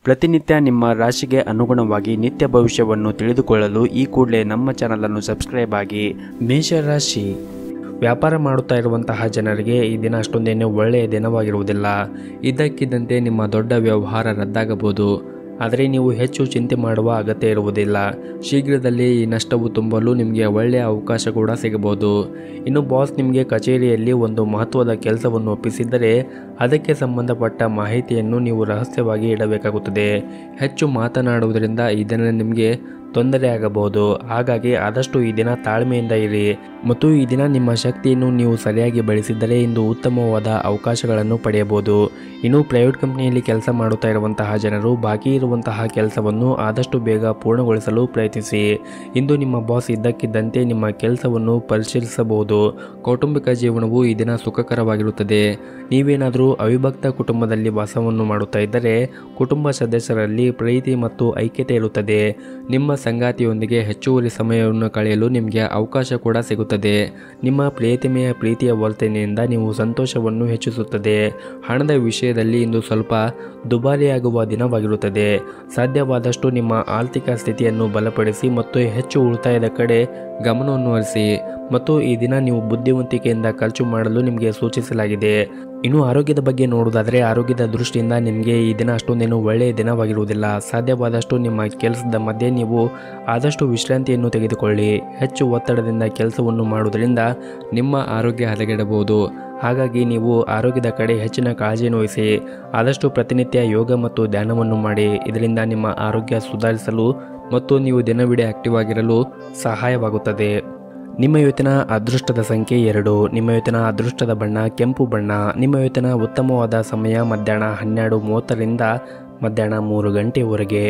ಪ್ರತಿನಿತ್ಯ ನಿಮ್ಮ ರಾಶಿಗೆ ಅನುಗುಣವಾಗಿ ನಿತ್ಯ ಭವಿಷ್ಯವನ್ನು ತಿಳಿದುಕೊಳ್ಳಲು ಈ ಕೂಡಲೇ ನಮ್ಮ ಚಾನಲನ್ನು ಸಬ್ಸ್ಕ್ರೈಬ್ ಆಗಿ ಮೇಷರಾಶಿ ವ್ಯಾಪಾರ ಮಾಡುತ್ತಾ ಇರುವಂತಹ ಜನರಿಗೆ ಈ ದಿನ ಅಷ್ಟೊಂದೇನು ಒಳ್ಳೆಯ ದಿನವಾಗಿರುವುದಿಲ್ಲ ಇದ್ದಕ್ಕಿದ್ದಂತೆ ನಿಮ್ಮ ದೊಡ್ಡ ವ್ಯವಹಾರ ರದ್ದಾಗಬಹುದು ಆದರೆ ನೀವು ಹೆಚ್ಚು ಚಿಂತೆ ಮಾಡುವ ಅಗತ್ಯ ಇರುವುದಿಲ್ಲ ಶೀಘ್ರದಲ್ಲೇ ಈ ನಷ್ಟವು ತುಂಬಲು ನಿಮಗೆ ಒಳ್ಳೆಯ ಅವಕಾಶ ಕೂಡ ಸಿಗಬಹುದು ಇನ್ನು ಬಾಸ್ ನಿಮಗೆ ಕಚೇರಿಯಲ್ಲಿ ಒಂದು ಮಹತ್ವದ ಕೆಲಸವನ್ನು ಒಪ್ಪಿಸಿದ್ದರೆ ಅದಕ್ಕೆ ಸಂಬಂಧಪಟ್ಟ ಮಾಹಿತಿಯನ್ನು ನೀವು ರಹಸ್ಯವಾಗಿ ಇಡಬೇಕಾಗುತ್ತದೆ ಹೆಚ್ಚು ಮಾತನಾಡುವುದರಿಂದ ಈ ದಿನ ನಿಮಗೆ ತೊಂದರೆ ಆಗಬಹುದು ಹಾಗಾಗಿ ಆದಷ್ಟು ಈ ದಿನ ತಾಳ್ಮೆಯಿಂದ ಇರಿ ಮತ್ತು ಈ ದಿನ ನಿಮ್ಮ ಶಕ್ತಿಯನ್ನು ನೀವು ಸರಿಯಾಗಿ ಬಳಸಿದ್ದರೆ ಇಂದು ಉತ್ತಮವಾದ ಅವಕಾಶಗಳನ್ನು ಪಡೆಯಬಹುದು ಇನ್ನು ಪ್ರೈವೇಟ್ ಕಂಪನಿಯಲ್ಲಿ ಕೆಲಸ ಮಾಡುತ್ತಾ ಇರುವಂತಹ ಜನರು ಬಾಕಿ ಇರುವಂತಹ ಕೆಲಸವನ್ನು ಆದಷ್ಟು ಬೇಗ ಪೂರ್ಣಗೊಳಿಸಲು ಪ್ರಯತ್ನಿಸಿ ಇಂದು ನಿಮ್ಮ ಬಾಸ್ ಇದ್ದಕ್ಕಿದ್ದಂತೆ ನಿಮ್ಮ ಕೆಲಸವನ್ನು ಪರಿಶೀಲಿಸಬಹುದು ಕೌಟುಂಬಿಕ ಜೀವನವು ಈ ದಿನ ಸುಖಕರವಾಗಿರುತ್ತದೆ ನೀವೇನಾದರೂ ಅವಿಭಕ್ತ ಕುಟುಂಬದಲ್ಲಿ ವಾಸವನ್ನು ಮಾಡುತ್ತಾ ಇದ್ದರೆ ಕುಟುಂಬ ಸದಸ್ಯರಲ್ಲಿ ಪ್ರೀತಿ ಮತ್ತು ಐಕ್ಯತೆ ಇರುತ್ತದೆ ನಿಮ್ಮ ಸಂಗಾತಿಯೊಂದಿಗೆ ಹೆಚ್ಚುವರಿ ಸಮಯವನ್ನು ಕಳೆಯಲು ನಿಮಗೆ ಅವಕಾಶ ಕೂಡ ಸಿಗುತ್ತದೆ ನಿಮ್ಮ ಪ್ರಿಯತಿಮೆಯ ಪ್ರೀತಿಯ ವರ್ತನೆಯಿಂದ ನೀವು ಸಂತೋಷವನ್ನು ಹೆಚ್ಚಿಸುತ್ತದೆ ಹಣದ ವಿಷಯದಲ್ಲಿ ಇಂದು ಸ್ವಲ್ಪ ದುಬಾರಿಯಾಗುವ ದಿನವಾಗಿರುತ್ತದೆ ಸಾಧ್ಯವಾದಷ್ಟು ನಿಮ್ಮ ಆರ್ಥಿಕ ಸ್ಥಿತಿಯನ್ನು ಬಲಪಡಿಸಿ ಮತ್ತು ಹೆಚ್ಚು ಉಳಿತಾಯದ ಕಡೆ ಗಮನವನ್ನು ಹರಿಸಿ ಮತ್ತು ಈ ದಿನ ನೀವು ಬುದ್ಧಿವಂತಿಕೆಯಿಂದ ಖರ್ಚು ಮಾಡಲು ನಿಮಗೆ ಸೂಚಿಸಲಾಗಿದೆ ಇನ್ನು ಆರೋಗ್ಯದ ಬಗ್ಗೆ ನೋಡುವುದಾದರೆ ಆರೋಗ್ಯದ ದೃಷ್ಟಿಯಿಂದ ನಿಮಗೆ ಈ ದಿನ ಅಷ್ಟೊಂದೇನು ಒಳ್ಳೆಯ ದಿನವಾಗಿರುವುದಿಲ್ಲ ಸಾಧ್ಯವಾದಷ್ಟು ನಿಮ್ಮ ಕೆಲಸದ ಮಧ್ಯೆ ನೀವು ಆದಷ್ಟು ವಿಶ್ರಾಂತಿಯನ್ನು ತೆಗೆದುಕೊಳ್ಳಿ ಹೆಚ್ಚು ಒತ್ತಡದಿಂದ ಕೆಲಸವನ್ನು ಮಾಡುವುದರಿಂದ ನಿಮ್ಮ ಆರೋಗ್ಯ ಹದಗೆಡಬಹುದು ಹಾಗಾಗಿ ನೀವು ಆರೋಗ್ಯದ ಕಡೆ ಹೆಚ್ಚಿನ ಕಾಳಜಿಯನ್ನು ವಹಿಸಿ ಆದಷ್ಟು ಪ್ರತಿನಿತ್ಯ ಯೋಗ ಮತ್ತು ಧ್ಯಾನವನ್ನು ಮಾಡಿ ಇದರಿಂದ ನಿಮ್ಮ ಆರೋಗ್ಯ ಸುಧಾರಿಸಲು ಮತ್ತು ನೀವು ದಿನವಿಡೀ ಆಕ್ಟಿವ್ ಆಗಿರಲು ಸಹಾಯವಾಗುತ್ತದೆ ನಿಮ್ಮ ಇವತ್ತಿನ ಅದೃಷ್ಟದ ಸಂಖ್ಯೆ ಎರಡು ನಿಮ್ಮ ಇವತ್ತಿನ ಅದೃಷ್ಟದ ಬಣ್ಣ ಕೆಂಪು ಬಣ್ಣ ನಿಮ್ಮ ಇವತ್ತಿನ ಉತ್ತಮವಾದ ಸಮಯ ಮಧ್ಯಾಹ್ನ ಹನ್ನೆರಡು ಮೂವತ್ತರಿಂದ ಮಧ್ಯಾಹ್ನ ಮೂರು ಗಂಟೆವರೆಗೆ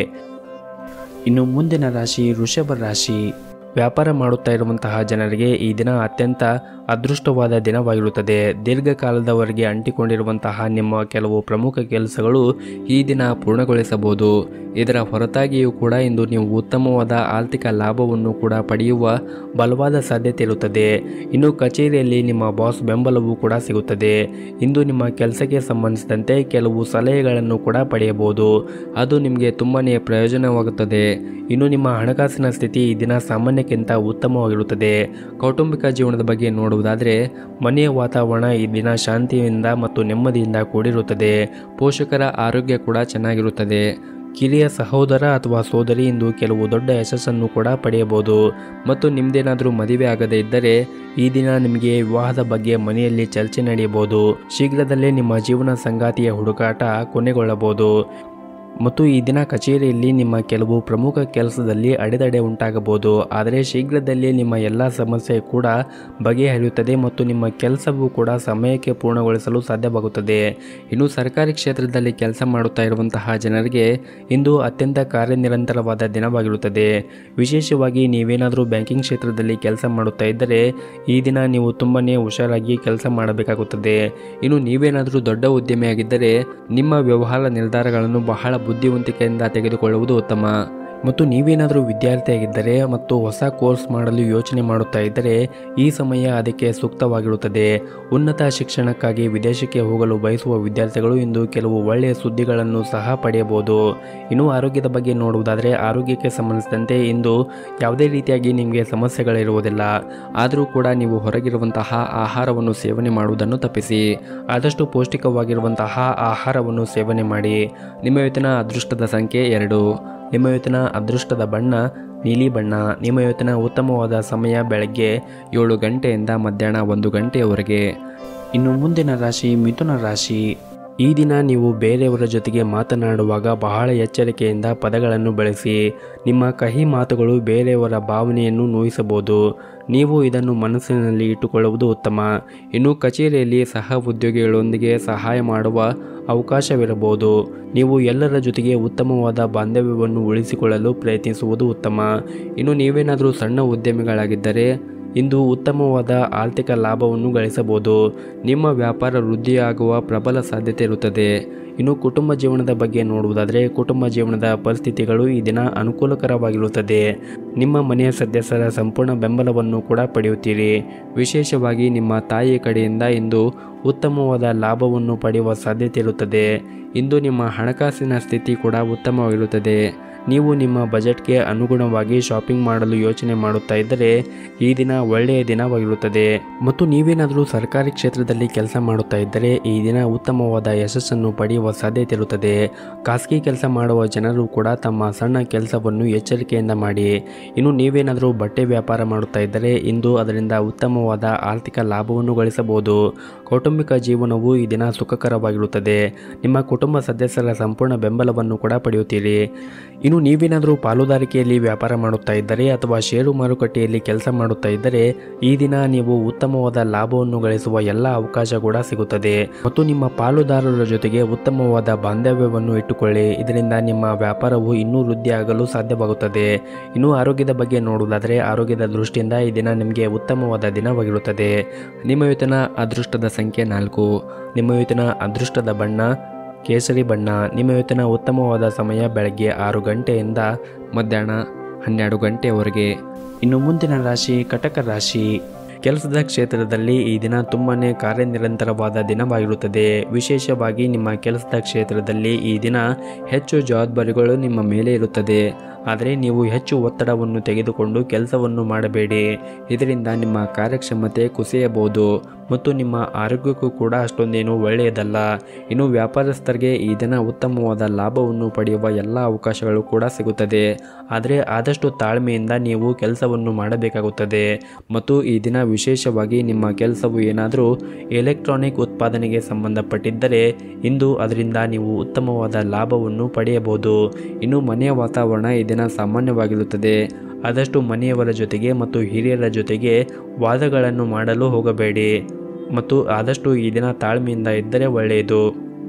ಇನ್ನು ಮುಂದಿನ ರಾಶಿ ವೃಷಭ ರಾಶಿ ವ್ಯಾಪಾರ ಮಾಡುತ್ತಾ ಇರುವಂತಹ ಜನರಿಗೆ ಈ ದಿನ ಅತ್ಯಂತ ಅದೃಷ್ಟವಾದ ದಿನವಾಗಿರುತ್ತದೆ ದೀರ್ಘಕಾಲದವರೆಗೆ ಅಂಟಿಕೊಂಡಿರುವಂತಹ ನಿಮ್ಮ ಕೆಲವು ಪ್ರಮುಖ ಕೆಲಸಗಳು ಈ ದಿನ ಪೂರ್ಣಗೊಳಿಸಬಹುದು ಇದರ ಹೊರತಾಗಿಯೂ ಕೂಡ ಇಂದು ನೀವು ಉತ್ತಮವಾದ ಆರ್ಥಿಕ ಲಾಭವನ್ನು ಕೂಡ ಪಡೆಯುವ ಬಲವಾದ ಸಾಧ್ಯತೆ ಇರುತ್ತದೆ ಇನ್ನು ಕಚೇರಿಯಲ್ಲಿ ನಿಮ್ಮ ಬಾಸ್ ಬೆಂಬಲವೂ ಕೂಡ ಸಿಗುತ್ತದೆ ಇಂದು ನಿಮ್ಮ ಕೆಲಸಕ್ಕೆ ಸಂಬಂಧಿಸಿದಂತೆ ಕೆಲವು ಸಲಹೆಗಳನ್ನು ಕೂಡ ಪಡೆಯಬಹುದು ಅದು ನಿಮಗೆ ತುಂಬಾ ಪ್ರಯೋಜನವಾಗುತ್ತದೆ ಇನ್ನು ನಿಮ್ಮ ಹಣಕಾಸಿನ ಸ್ಥಿತಿ ಈ ದಿನ ಸಾಮಾನ್ಯಕ್ಕಿಂತ ಉತ್ತಮವಾಗಿರುತ್ತದೆ ಕೌಟುಂಬಿಕ ಜೀವನದ ಬಗ್ಗೆ ನೋಡುವುದಾದರೆ ಮನೆಯ ವಾತಾವರಣ ಈ ದಿನ ಶಾಂತಿಯಿಂದ ಮತ್ತು ನೆಮ್ಮದಿಯಿಂದ ಕೂಡಿರುತ್ತದೆ ಪೋಷಕರ ಆರೋಗ್ಯ ಕೂಡ ಚೆನ್ನಾಗಿರುತ್ತದೆ ಕಿರಿಯ ಸಹೋದರ ಅಥವಾ ಸೋದರಿ ಇಂದು ಕೆಲವು ದೊಡ್ಡ ಯಶಸ್ಸನ್ನು ಕೂಡ ಪಡೆಯಬಹುದು ಮತ್ತು ನಿಮ್ಮದೇನಾದರೂ ಮದುವೆ ಆಗದೇ ಇದ್ದರೆ ಈ ದಿನ ನಿಮಗೆ ವಿವಾಹದ ಬಗ್ಗೆ ಮನೆಯಲ್ಲಿ ಚರ್ಚೆ ನಡೆಯಬಹುದು ಶೀಘ್ರದಲ್ಲೇ ನಿಮ್ಮ ಜೀವನ ಸಂಗಾತಿಯ ಹುಡುಕಾಟ ಕೊನೆಗೊಳ್ಳಬಹುದು ಮತ್ತು ಈ ದಿನ ಕಚೇರಿಯಲ್ಲಿ ನಿಮ್ಮ ಕೆಲವು ಪ್ರಮುಖ ಕೆಲಸದಲ್ಲಿ ಅಡೆತಡೆ ಉಂಟಾಗಬಹುದು ಆದರೆ ಶೀಘ್ರದಲ್ಲೇ ನಿಮ್ಮ ಎಲ್ಲ ಸಮಸ್ಯೆ ಕೂಡ ಬಗೆಹರಿಯುತ್ತದೆ ಮತ್ತು ನಿಮ್ಮ ಕೆಲಸವೂ ಕೂಡ ಸಮಯಕ್ಕೆ ಪೂರ್ಣಗೊಳಿಸಲು ಸಾಧ್ಯವಾಗುತ್ತದೆ ಇನ್ನು ಸರ್ಕಾರಿ ಕ್ಷೇತ್ರದಲ್ಲಿ ಕೆಲಸ ಮಾಡುತ್ತಾ ಇರುವಂತಹ ಜನರಿಗೆ ಇಂದು ಅತ್ಯಂತ ಕಾರ್ಯನಿರಂತರವಾದ ದಿನವಾಗಿರುತ್ತದೆ ವಿಶೇಷವಾಗಿ ನೀವೇನಾದರೂ ಬ್ಯಾಂಕಿಂಗ್ ಕ್ಷೇತ್ರದಲ್ಲಿ ಕೆಲಸ ಮಾಡುತ್ತಾ ಇದ್ದರೆ ಈ ದಿನ ನೀವು ತುಂಬನೇ ಹುಷಾರಾಗಿ ಕೆಲಸ ಮಾಡಬೇಕಾಗುತ್ತದೆ ಇನ್ನು ನೀವೇನಾದರೂ ದೊಡ್ಡ ಉದ್ಯಮಿಯಾಗಿದ್ದರೆ ನಿಮ್ಮ ವ್ಯವಹಾರ ನಿರ್ಧಾರಗಳನ್ನು ಬಹಳ ಬುದ್ಧಿವಂತಿಕೆಯಿಂದ ತೆಗೆದುಕೊಳ್ಳುವುದು ಉತ್ತಮ ಮತ್ತು ನೀವೇನಾದರೂ ವಿದ್ಯಾರ್ಥಿಯಾಗಿದ್ದರೆ ಮತ್ತು ಹೊಸ ಕೋರ್ಸ್ ಮಾಡಲು ಯೋಚನೆ ಮಾಡುತ್ತಾ ಇದ್ದರೆ ಈ ಸಮಯ ಅದಕ್ಕೆ ಸೂಕ್ತವಾಗಿರುತ್ತದೆ ಉನ್ನತ ಶಿಕ್ಷಣಕ್ಕಾಗಿ ವಿದೇಶಕ್ಕೆ ಹೋಗಲು ಬಯಸುವ ವಿದ್ಯಾರ್ಥಿಗಳು ಇಂದು ಕೆಲವು ಒಳ್ಳೆಯ ಸುದ್ದಿಗಳನ್ನು ಸಹ ಪಡೆಯಬಹುದು ಇನ್ನು ಆರೋಗ್ಯದ ಬಗ್ಗೆ ನೋಡುವುದಾದರೆ ಆರೋಗ್ಯಕ್ಕೆ ಸಂಬಂಧಿಸಿದಂತೆ ಇಂದು ಯಾವುದೇ ರೀತಿಯಾಗಿ ನಿಮಗೆ ಸಮಸ್ಯೆಗಳಿರುವುದಿಲ್ಲ ಆದರೂ ಕೂಡ ನೀವು ಹೊರಗಿರುವಂತಹ ಆಹಾರವನ್ನು ಸೇವನೆ ಮಾಡುವುದನ್ನು ತಪ್ಪಿಸಿ ಆದಷ್ಟು ಪೌಷ್ಟಿಕವಾಗಿರುವಂತಹ ಆಹಾರವನ್ನು ಸೇವನೆ ಮಾಡಿ ನಿಮ್ಮ ಇವತ್ತಿನ ಅದೃಷ್ಟದ ಸಂಖ್ಯೆ ಎರಡು ನಿಮ್ಮ ಇವತ್ತಿನ ಅದೃಷ್ಟದ ಬಣ್ಣ ನೀಲಿ ಬಣ್ಣ ನಿಮ್ಮ ಇವತ್ತಿನ ಉತ್ತಮವಾದ ಸಮಯ ಬೆಳಗ್ಗೆ ಏಳು ಗಂಟೆಯಿಂದ ಮಧ್ಯಾಹ್ನ ಒಂದು ಗಂಟೆಯವರೆಗೆ ಇನ್ನು ಮುಂದಿನ ರಾಶಿ ಮಿಥುನ ರಾಶಿ ಈ ದಿನ ನೀವು ಬೇರೆಯವರ ಜೊತೆಗೆ ಮಾತನಾಡುವಾಗ ಬಹಳ ಎಚ್ಚರಿಕೆಯಿಂದ ಪದಗಳನ್ನು ಬಳಸಿ ನಿಮ್ಮ ಕಹಿ ಮಾತುಗಳು ಬೇರೆಯವರ ಭಾವನೆಯನ್ನು ನೋಯಿಸಬಹುದು ನೀವು ಇದನ್ನು ಮನಸ್ಸಿನಲ್ಲಿ ಇಟ್ಟುಕೊಳ್ಳುವುದು ಉತ್ತಮ ಇನ್ನು ಕಚೇರಿಯಲ್ಲಿ ಸಹ ಉದ್ಯೋಗಿಗಳೊಂದಿಗೆ ಸಹಾಯ ಮಾಡುವ ಅವಕಾಶವಿರಬಹುದು ನೀವು ಎಲ್ಲರ ಜೊತೆಗೆ ಉತ್ತಮವಾದ ಬಾಂಧವ್ಯವನ್ನು ಉಳಿಸಿಕೊಳ್ಳಲು ಪ್ರಯತ್ನಿಸುವುದು ಉತ್ತಮ ಇನ್ನು ನೀವೇನಾದರೂ ಸಣ್ಣ ಉದ್ಯಮಿಗಳಾಗಿದ್ದರೆ ಇಂದು ಉತ್ತಮವಾದ ಆರ್ಥಿಕ ಲಾಭವನ್ನು ಗಳಿಸಬಹುದು ನಿಮ್ಮ ವ್ಯಾಪಾರ ವೃದ್ಧಿಯಾಗುವ ಪ್ರಬಲ ಸಾಧ್ಯತೆ ಇರುತ್ತದೆ ಇನ್ನು ಕುಟುಂಬ ಜೀವನದ ಬಗ್ಗೆ ನೋಡುವುದಾದರೆ ಕುಟುಂಬ ಜೀವನದ ಪರಿಸ್ಥಿತಿಗಳು ಈ ದಿನ ಅನುಕೂಲಕರವಾಗಿರುತ್ತದೆ ನಿಮ್ಮ ಮನೆಯ ಸದಸ್ಯರ ಸಂಪೂರ್ಣ ಬೆಂಬಲವನ್ನು ಕೂಡ ಪಡೆಯುತ್ತೀರಿ ವಿಶೇಷವಾಗಿ ನಿಮ್ಮ ತಾಯಿಯ ಕಡೆಯಿಂದ ಇಂದು ಉತ್ತಮವಾದ ಲಾಭವನ್ನು ಪಡೆಯುವ ಸಾಧ್ಯತೆ ಇರುತ್ತದೆ ಇಂದು ನಿಮ್ಮ ಹಣಕಾಸಿನ ಸ್ಥಿತಿ ಕೂಡ ಉತ್ತಮವಾಗಿರುತ್ತದೆ ನೀವು ನಿಮ್ಮ ಬಜೆಟ್ಗೆ ಅನುಗುಣವಾಗಿ ಶಾಪಿಂಗ್ ಮಾಡಲು ಯೋಚನೆ ಮಾಡುತ್ತಾ ಇದ್ದರೆ ಈ ದಿನ ಒಳ್ಳೆಯ ದಿನವಾಗಿರುತ್ತದೆ ಮತ್ತು ನೀವೇನಾದರೂ ಸರ್ಕಾರಿ ಕ್ಷೇತ್ರದಲ್ಲಿ ಕೆಲಸ ಮಾಡುತ್ತಾ ಇದ್ದರೆ ಈ ದಿನ ಉತ್ತಮವಾದ ಯಶಸ್ಸನ್ನು ಪಡೆಯುವ ಸಾಧ್ಯತೆ ಇರುತ್ತದೆ ಖಾಸಗಿ ಕೆಲಸ ಮಾಡುವ ಜನರು ಕೂಡ ತಮ್ಮ ಸಣ್ಣ ಕೆಲಸವನ್ನು ಎಚ್ಚರಿಕೆಯಿಂದ ಮಾಡಿ ಇನ್ನು ನೀವೇನಾದರೂ ಬಟ್ಟೆ ವ್ಯಾಪಾರ ಮಾಡುತ್ತಾ ಇದ್ದರೆ ಇಂದು ಅದರಿಂದ ಉತ್ತಮವಾದ ಆರ್ಥಿಕ ಲಾಭವನ್ನು ಗಳಿಸಬಹುದು ಕೌಟುಂಬಿಕ ಜೀವನವು ಈ ದಿನ ಸುಖಕರವಾಗಿರುತ್ತದೆ ನಿಮ್ಮ ಕುಟುಂಬ ಸದಸ್ಯರ ಸಂಪೂರ್ಣ ಬೆಂಬಲವನ್ನು ಕೂಡ ಪಡೆಯುತ್ತೀರಿ ಇನ್ನು ನೀವೇನಾದರೂ ಪಾಲುದಾರಿಕೆಯಲ್ಲಿ ವ್ಯಾಪಾರ ಮಾಡುತ್ತಾ ಇದ್ದರೆ ಅಥವಾ ಷೇರು ಮಾರುಕಟ್ಟೆಯಲ್ಲಿ ಕೆಲಸ ಮಾಡುತ್ತಾ ಇದ್ದರೆ ಈ ದಿನ ನೀವು ಉತ್ತಮವಾದ ಲಾಭವನ್ನು ಗಳಿಸುವ ಎಲ್ಲ ಅವಕಾಶ ಕೂಡ ಸಿಗುತ್ತದೆ ಮತ್ತು ನಿಮ್ಮ ಪಾಲುದಾರರ ಜೊತೆಗೆ ಉತ್ತಮವಾದ ಬಾಂಧವ್ಯವನ್ನು ಇಟ್ಟುಕೊಳ್ಳಿ ಇದರಿಂದ ನಿಮ್ಮ ವ್ಯಾಪಾರವು ಇನ್ನೂ ವೃದ್ಧಿಯಾಗಲು ಸಾಧ್ಯವಾಗುತ್ತದೆ ಇನ್ನು ಆರೋಗ್ಯದ ಬಗ್ಗೆ ನೋಡುವುದಾದರೆ ಆರೋಗ್ಯದ ದೃಷ್ಟಿಯಿಂದ ಈ ದಿನ ನಿಮಗೆ ಉತ್ತಮವಾದ ದಿನವಾಗಿರುತ್ತದೆ ನಿಮ್ಮ ವೇತನ ಅದೃಷ್ಟದ ಸಂಖ್ಯೆ ನಾಲ್ಕು ನಿಮ್ಮ ವೇತನ ಅದೃಷ್ಟದ ಬಣ್ಣ ಕೇಸರಿ ಬಣ್ಣ ನಿಮ್ಮ ವೇತನ ಉತ್ತಮವಾದ ಸಮಯ ಬೆಳಗ್ಗೆ ಆರು ಗಂಟೆಯಿಂದ ಮಧ್ಯಾಹ್ನ ಹನ್ನೆರಡು ಗಂಟೆಯವರೆಗೆ ಇನ್ನು ಮುಂದಿನ ರಾಶಿ ಕಟಕ ರಾಶಿ ಕೆಲಸದ ಕ್ಷೇತ್ರದಲ್ಲಿ ಈ ದಿನ ತುಂಬಾ ಕಾರ್ಯನಿರಂತರವಾದ ದಿನವಾಗಿರುತ್ತದೆ ವಿಶೇಷವಾಗಿ ನಿಮ್ಮ ಕೆಲಸದ ಕ್ಷೇತ್ರದಲ್ಲಿ ಈ ದಿನ ಹೆಚ್ಚು ಜವಾಬ್ದಾರಿಗಳು ನಿಮ್ಮ ಮೇಲೆ ಇರುತ್ತದೆ ಆದರೆ ನೀವು ಹೆಚ್ಚು ಒತ್ತಡವನ್ನು ತೆಗೆದುಕೊಂಡು ಕೆಲಸವನ್ನು ಮಾಡಬೇಡಿ ಇದರಿಂದ ನಿಮ್ಮ ಕಾರ್ಯಕ್ಷಮತೆ ಕುಸಿಯಬಹುದು ಮತ್ತು ನಿಮ್ಮ ಆರೋಗ್ಯಕ್ಕೂ ಕೂಡ ಅಷ್ಟೊಂದೇನು ಒಳ್ಳೆಯದಲ್ಲ ಇನ್ನು ವ್ಯಾಪಾರಸ್ಥರಿಗೆ ಈ ದಿನ ಉತ್ತಮವಾದ ಲಾಭವನ್ನು ಪಡೆಯುವ ಎಲ್ಲ ಅವಕಾಶಗಳು ಕೂಡ ಸಿಗುತ್ತದೆ ಆದರೆ ಆದಷ್ಟು ತಾಳ್ಮೆಯಿಂದ ನೀವು ಕೆಲಸವನ್ನು ಮಾಡಬೇಕಾಗುತ್ತದೆ ಮತ್ತು ಈ ದಿನ ವಿಶೇಷವಾಗಿ ನಿಮ್ಮ ಕೆಲಸವು ಏನಾದರೂ ಎಲೆಕ್ಟ್ರಾನಿಕ್ ಉತ್ಪಾದನೆಗೆ ಸಂಬಂಧಪಟ್ಟಿದ್ದರೆ ಇಂದು ಅದರಿಂದ ನೀವು ಉತ್ತಮವಾದ ಲಾಭವನ್ನು ಪಡೆಯಬಹುದು ಇನ್ನು ಮನೆಯ ವಾತಾವರಣ ಈ ದಿನ ಸಾಮಾನ್ಯವಾಗಿರುತ್ತದೆ ಆದಷ್ಟು ಮನೆಯವರ ಜೊತೆಗೆ ಮತ್ತು ಹಿರಿಯರ ಜೊತೆಗೆ ವಾದಗಳನ್ನು ಮಾಡಲು ಹೋಗಬೇಡಿ ಮತ್ತು ಆದಷ್ಟು ಈ ದಿನ ತಾಳ್ಮೆಯಿಂದ ಇದ್ದರೆ ಒಳ್ಳೆಯದು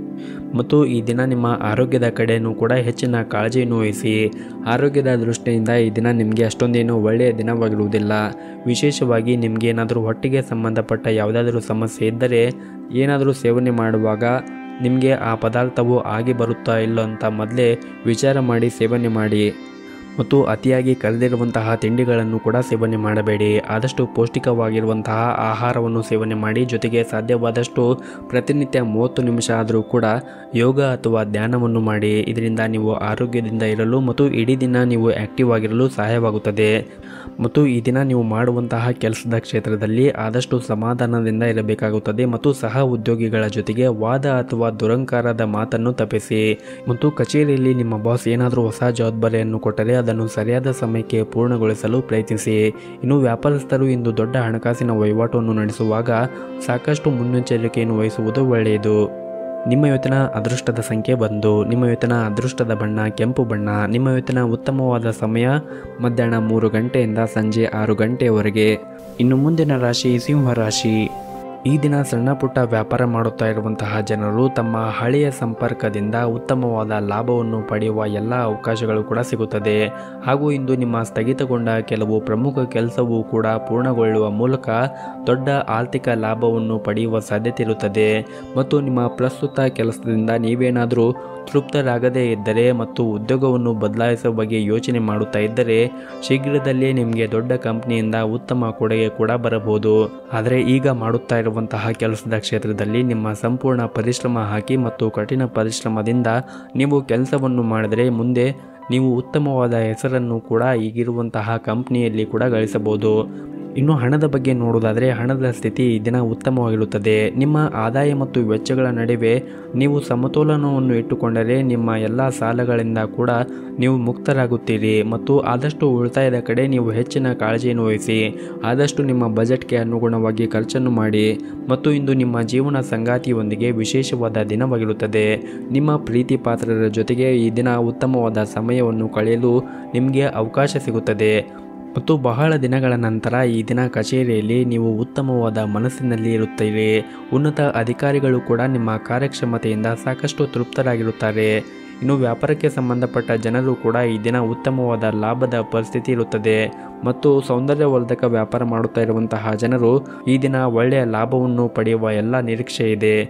ಮತ್ತು ಈ ದಿನ ನಿಮ್ಮ ಆರೋಗ್ಯದ ಕಡೆಯೂ ಕೂಡ ಹೆಚ್ಚಿನ ಕಾಳಜಿಯನ್ನು ವಹಿಸಿ ಆರೋಗ್ಯದ ದೃಷ್ಟಿಯಿಂದ ಈ ದಿನ ನಿಮಗೆ ಅಷ್ಟೊಂದೇನು ಒಳ್ಳೆಯ ದಿನವಾಗಿರುವುದಿಲ್ಲ ವಿಶೇಷವಾಗಿ ನಿಮಗೇನಾದರೂ ಹೊಟ್ಟೆಗೆ ಸಂಬಂಧಪಟ್ಟ ಯಾವುದಾದ್ರೂ ಸಮಸ್ಯೆ ಇದ್ದರೆ ಏನಾದರೂ ಸೇವನೆ ಮಾಡುವಾಗ ನಿಮಗೆ ಆ ಪದಾರ್ಥವು ಆಗಿ ಬರುತ್ತಾ ಇಲ್ಲ ಅಂತ ಮೊದಲೇ ವಿಚಾರ ಮಾಡಿ ಸೇವನೆ ಮಾಡಿ ಮತ್ತು ಅತಿಯಾಗಿ ಕರೆದಿರುವಂತಹ ತಿಂಡಿಗಳನ್ನು ಕೂಡ ಸೇವನೆ ಮಾಡಬೇಡಿ ಆದಷ್ಟು ಪೌಷ್ಟಿಕವಾಗಿರುವಂತಹ ಆಹಾರವನ್ನು ಸೇವನೆ ಮಾಡಿ ಜೊತೆಗೆ ಸಾಧ್ಯವಾದಷ್ಟು ಪ್ರತಿನಿತ್ಯ ಮೂವತ್ತು ನಿಮಿಷ ಆದರೂ ಕೂಡ ಯೋಗ ಅಥವಾ ಧ್ಯಾನವನ್ನು ಮಾಡಿ ಇದರಿಂದ ನೀವು ಆರೋಗ್ಯದಿಂದ ಇರಲು ಮತ್ತು ಇಡೀ ದಿನ ನೀವು ಆ್ಯಕ್ಟಿವ್ ಆಗಿರಲು ಸಹಾಯವಾಗುತ್ತದೆ ಮತ್ತು ಈ ದಿನ ನೀವು ಮಾಡುವಂತಹ ಕೆಲಸದ ಕ್ಷೇತ್ರದಲ್ಲಿ ಆದಷ್ಟು ಸಮಾಧಾನದಿಂದ ಇರಬೇಕಾಗುತ್ತದೆ ಮತ್ತು ಸಹ ಉದ್ಯೋಗಿಗಳ ಜೊತೆಗೆ ವಾದ ಅಥವಾ ದುರಂಕಾರದ ಮಾತನ್ನು ತಪ್ಪಿಸಿ ಮತ್ತು ಕಚೇರಿಯಲ್ಲಿ ನಿಮ್ಮ ಬಾಸ್ ಏನಾದರೂ ಹೊಸ ಜವಾಬ್ದಾರಿಯನ್ನು ಕೊಟ್ಟರೆ ಅದನ್ನು ಸರಿಯಾದ ಸಮಯಕ್ಕೆ ಪೂರ್ಣಗೊಳಿಸಲು ಪ್ರಯತ್ನಿಸಿ ಇನ್ನು ವ್ಯಾಪಾರಸ್ಥರು ಇಂದು ದೊಡ್ಡ ಹಣಕಾಸಿನ ವಹಿವಾಟನ್ನು ನಡೆಸುವಾಗ ಸಾಕಷ್ಟು ಮುನ್ನೆಚ್ಚರಿಕೆಯನ್ನು ವಹಿಸುವುದು ಒಳ್ಳೆಯದು ನಿಮ್ಮ ವೇತನ ಅದೃಷ್ಟದ ಸಂಖ್ಯೆ ಬಂದು ನಿಮ್ಮ ವೇತನ ಅದೃಷ್ಟದ ಬಣ್ಣ ಕೆಂಪು ಬಣ್ಣ ನಿಮ್ಮ ವೇತನ ಉತ್ತಮವಾದ ಸಮಯ ಮಧ್ಯಾಹ್ನ ಮೂರು ಗಂಟೆಯಿಂದ ಸಂಜೆ ಆರು ಗಂಟೆಯವರೆಗೆ ಇನ್ನು ಮುಂದಿನ ರಾಶಿ ಸಿಂಹ ರಾಶಿ ಈ ದಿನ ಸಣ್ಣ ಪುಟ್ಟ ವ್ಯಾಪಾರ ಮಾಡುತ್ತಾ ಇರುವಂತಹ ಜನರು ತಮ್ಮ ಹಳೆಯ ಸಂಪರ್ಕದಿಂದ ಉತ್ತಮವಾದ ಲಾಭವನ್ನು ಪಡೆಯುವ ಎಲ್ಲ ಅವಕಾಶಗಳು ಕೂಡ ಸಿಗುತ್ತದೆ ಹಾಗೂ ಇಂದು ನಿಮ್ಮ ಸ್ಥಗಿತಗೊಂಡ ಕೆಲವು ಪ್ರಮುಖ ಕೆಲಸವೂ ಕೂಡ ಪೂರ್ಣಗೊಳ್ಳುವ ಮೂಲಕ ದೊಡ್ಡ ಆರ್ಥಿಕ ಲಾಭವನ್ನು ಪಡೆಯುವ ಸಾಧ್ಯತೆ ಇರುತ್ತದೆ ಮತ್ತು ನಿಮ್ಮ ಪ್ರಸ್ತುತ ಕೆಲಸದಿಂದ ನೀವೇನಾದರೂ ತೃಪ್ತರಾಗದೇ ಇದ್ದರೆ ಮತ್ತು ಉದ್ಯೋಗವನ್ನು ಬದಲಾಯಿಸುವ ಬಗ್ಗೆ ಯೋಚನೆ ಮಾಡುತ್ತಾ ಇದ್ದರೆ ಶೀಘ್ರದಲ್ಲೇ ನಿಮಗೆ ದೊಡ್ಡ ಕಂಪನಿಯಿಂದ ಉತ್ತಮ ಕೊಡುಗೆ ಕೂಡ ಬರಬಹುದು ಆದರೆ ಈಗ ಮಾಡುತ್ತಾ ಇರುವಂತಹ ಕೆಲಸದ ಕ್ಷೇತ್ರದಲ್ಲಿ ನಿಮ್ಮ ಸಂಪೂರ್ಣ ಪರಿಶ್ರಮ ಹಾಕಿ ಮತ್ತು ಕಠಿಣ ಪರಿಶ್ರಮದಿಂದ ನೀವು ಕೆಲಸವನ್ನು ಮಾಡಿದರೆ ಮುಂದೆ ನೀವು ಉತ್ತಮವಾದ ಹೆಸರನ್ನು ಕೂಡ ಈಗಿರುವಂತಹ ಕಂಪನಿಯಲ್ಲಿ ಕೂಡ ಗಳಿಸಬಹುದು ಇನ್ನು ಹಣದ ಬಗ್ಗೆ ನೋಡುವುದಾದರೆ ಹಣದ ಸ್ಥಿತಿ ಈ ದಿನ ಉತ್ತಮವಾಗಿರುತ್ತದೆ ನಿಮ್ಮ ಆದಾಯ ಮತ್ತು ವೆಚ್ಚಗಳ ನಡುವೆ ನೀವು ಸಮತೋಲನವನ್ನು ಇಟ್ಟುಕೊಂಡರೆ ನಿಮ್ಮ ಎಲ್ಲ ಸಾಲಗಳಿಂದ ಕೂಡ ನೀವು ಮುಕ್ತರಾಗುತ್ತೀರಿ ಮತ್ತು ಆದಷ್ಟು ಉಳಿತಾಯದ ಕಡೆ ನೀವು ಹೆಚ್ಚಿನ ಕಾಳಜಿಯನ್ನು ವಹಿಸಿ ಆದಷ್ಟು ನಿಮ್ಮ ಬಜೆಟ್ಗೆ ಅನುಗುಣವಾಗಿ ಖರ್ಚನ್ನು ಮಾಡಿ ಮತ್ತು ಇಂದು ನಿಮ್ಮ ಜೀವನ ಸಂಗಾತಿಯೊಂದಿಗೆ ವಿಶೇಷವಾದ ದಿನವಾಗಿರುತ್ತದೆ ನಿಮ್ಮ ಪ್ರೀತಿ ಪಾತ್ರರ ಜೊತೆಗೆ ಈ ದಿನ ಉತ್ತಮವಾದ ಸಮಯವನ್ನು ಕಳೆಯಲು ನಿಮಗೆ ಅವಕಾಶ ಸಿಗುತ್ತದೆ ಮತ್ತು ಬಹಳ ದಿನಗಳ ನಂತರ ಈ ದಿನ ಕಚೇರಿಯಲ್ಲಿ ನೀವು ಉತ್ತಮವಾದ ಮನಸ್ಸಿನಲ್ಲಿ ಇರುತ್ತೀರಿ ಉನ್ನತ ಅಧಿಕಾರಿಗಳು ಕೂಡ ನಿಮ್ಮ ಕಾರ್ಯಕ್ಷಮತೆಯಿಂದ ಸಾಕಷ್ಟು ತೃಪ್ತರಾಗಿರುತ್ತಾರೆ ಇನ್ನು ವ್ಯಾಪಾರಕ್ಕೆ ಸಂಬಂಧಪಟ್ಟ ಜನರು ಕೂಡ ಈ ದಿನ ಉತ್ತಮವಾದ ಲಾಭದ ಪರಿಸ್ಥಿತಿ ಇರುತ್ತದೆ ಮತ್ತು ಸೌಂದರ್ಯವರ್ಧಕ ವ್ಯಾಪಾರ ಮಾಡುತ್ತಾ ಇರುವಂತಹ ಜನರು ಈ ದಿನ ಒಳ್ಳೆಯ ಲಾಭವನ್ನು ಪಡೆಯುವ ಎಲ್ಲ ನಿರೀಕ್ಷೆ ಇದೆ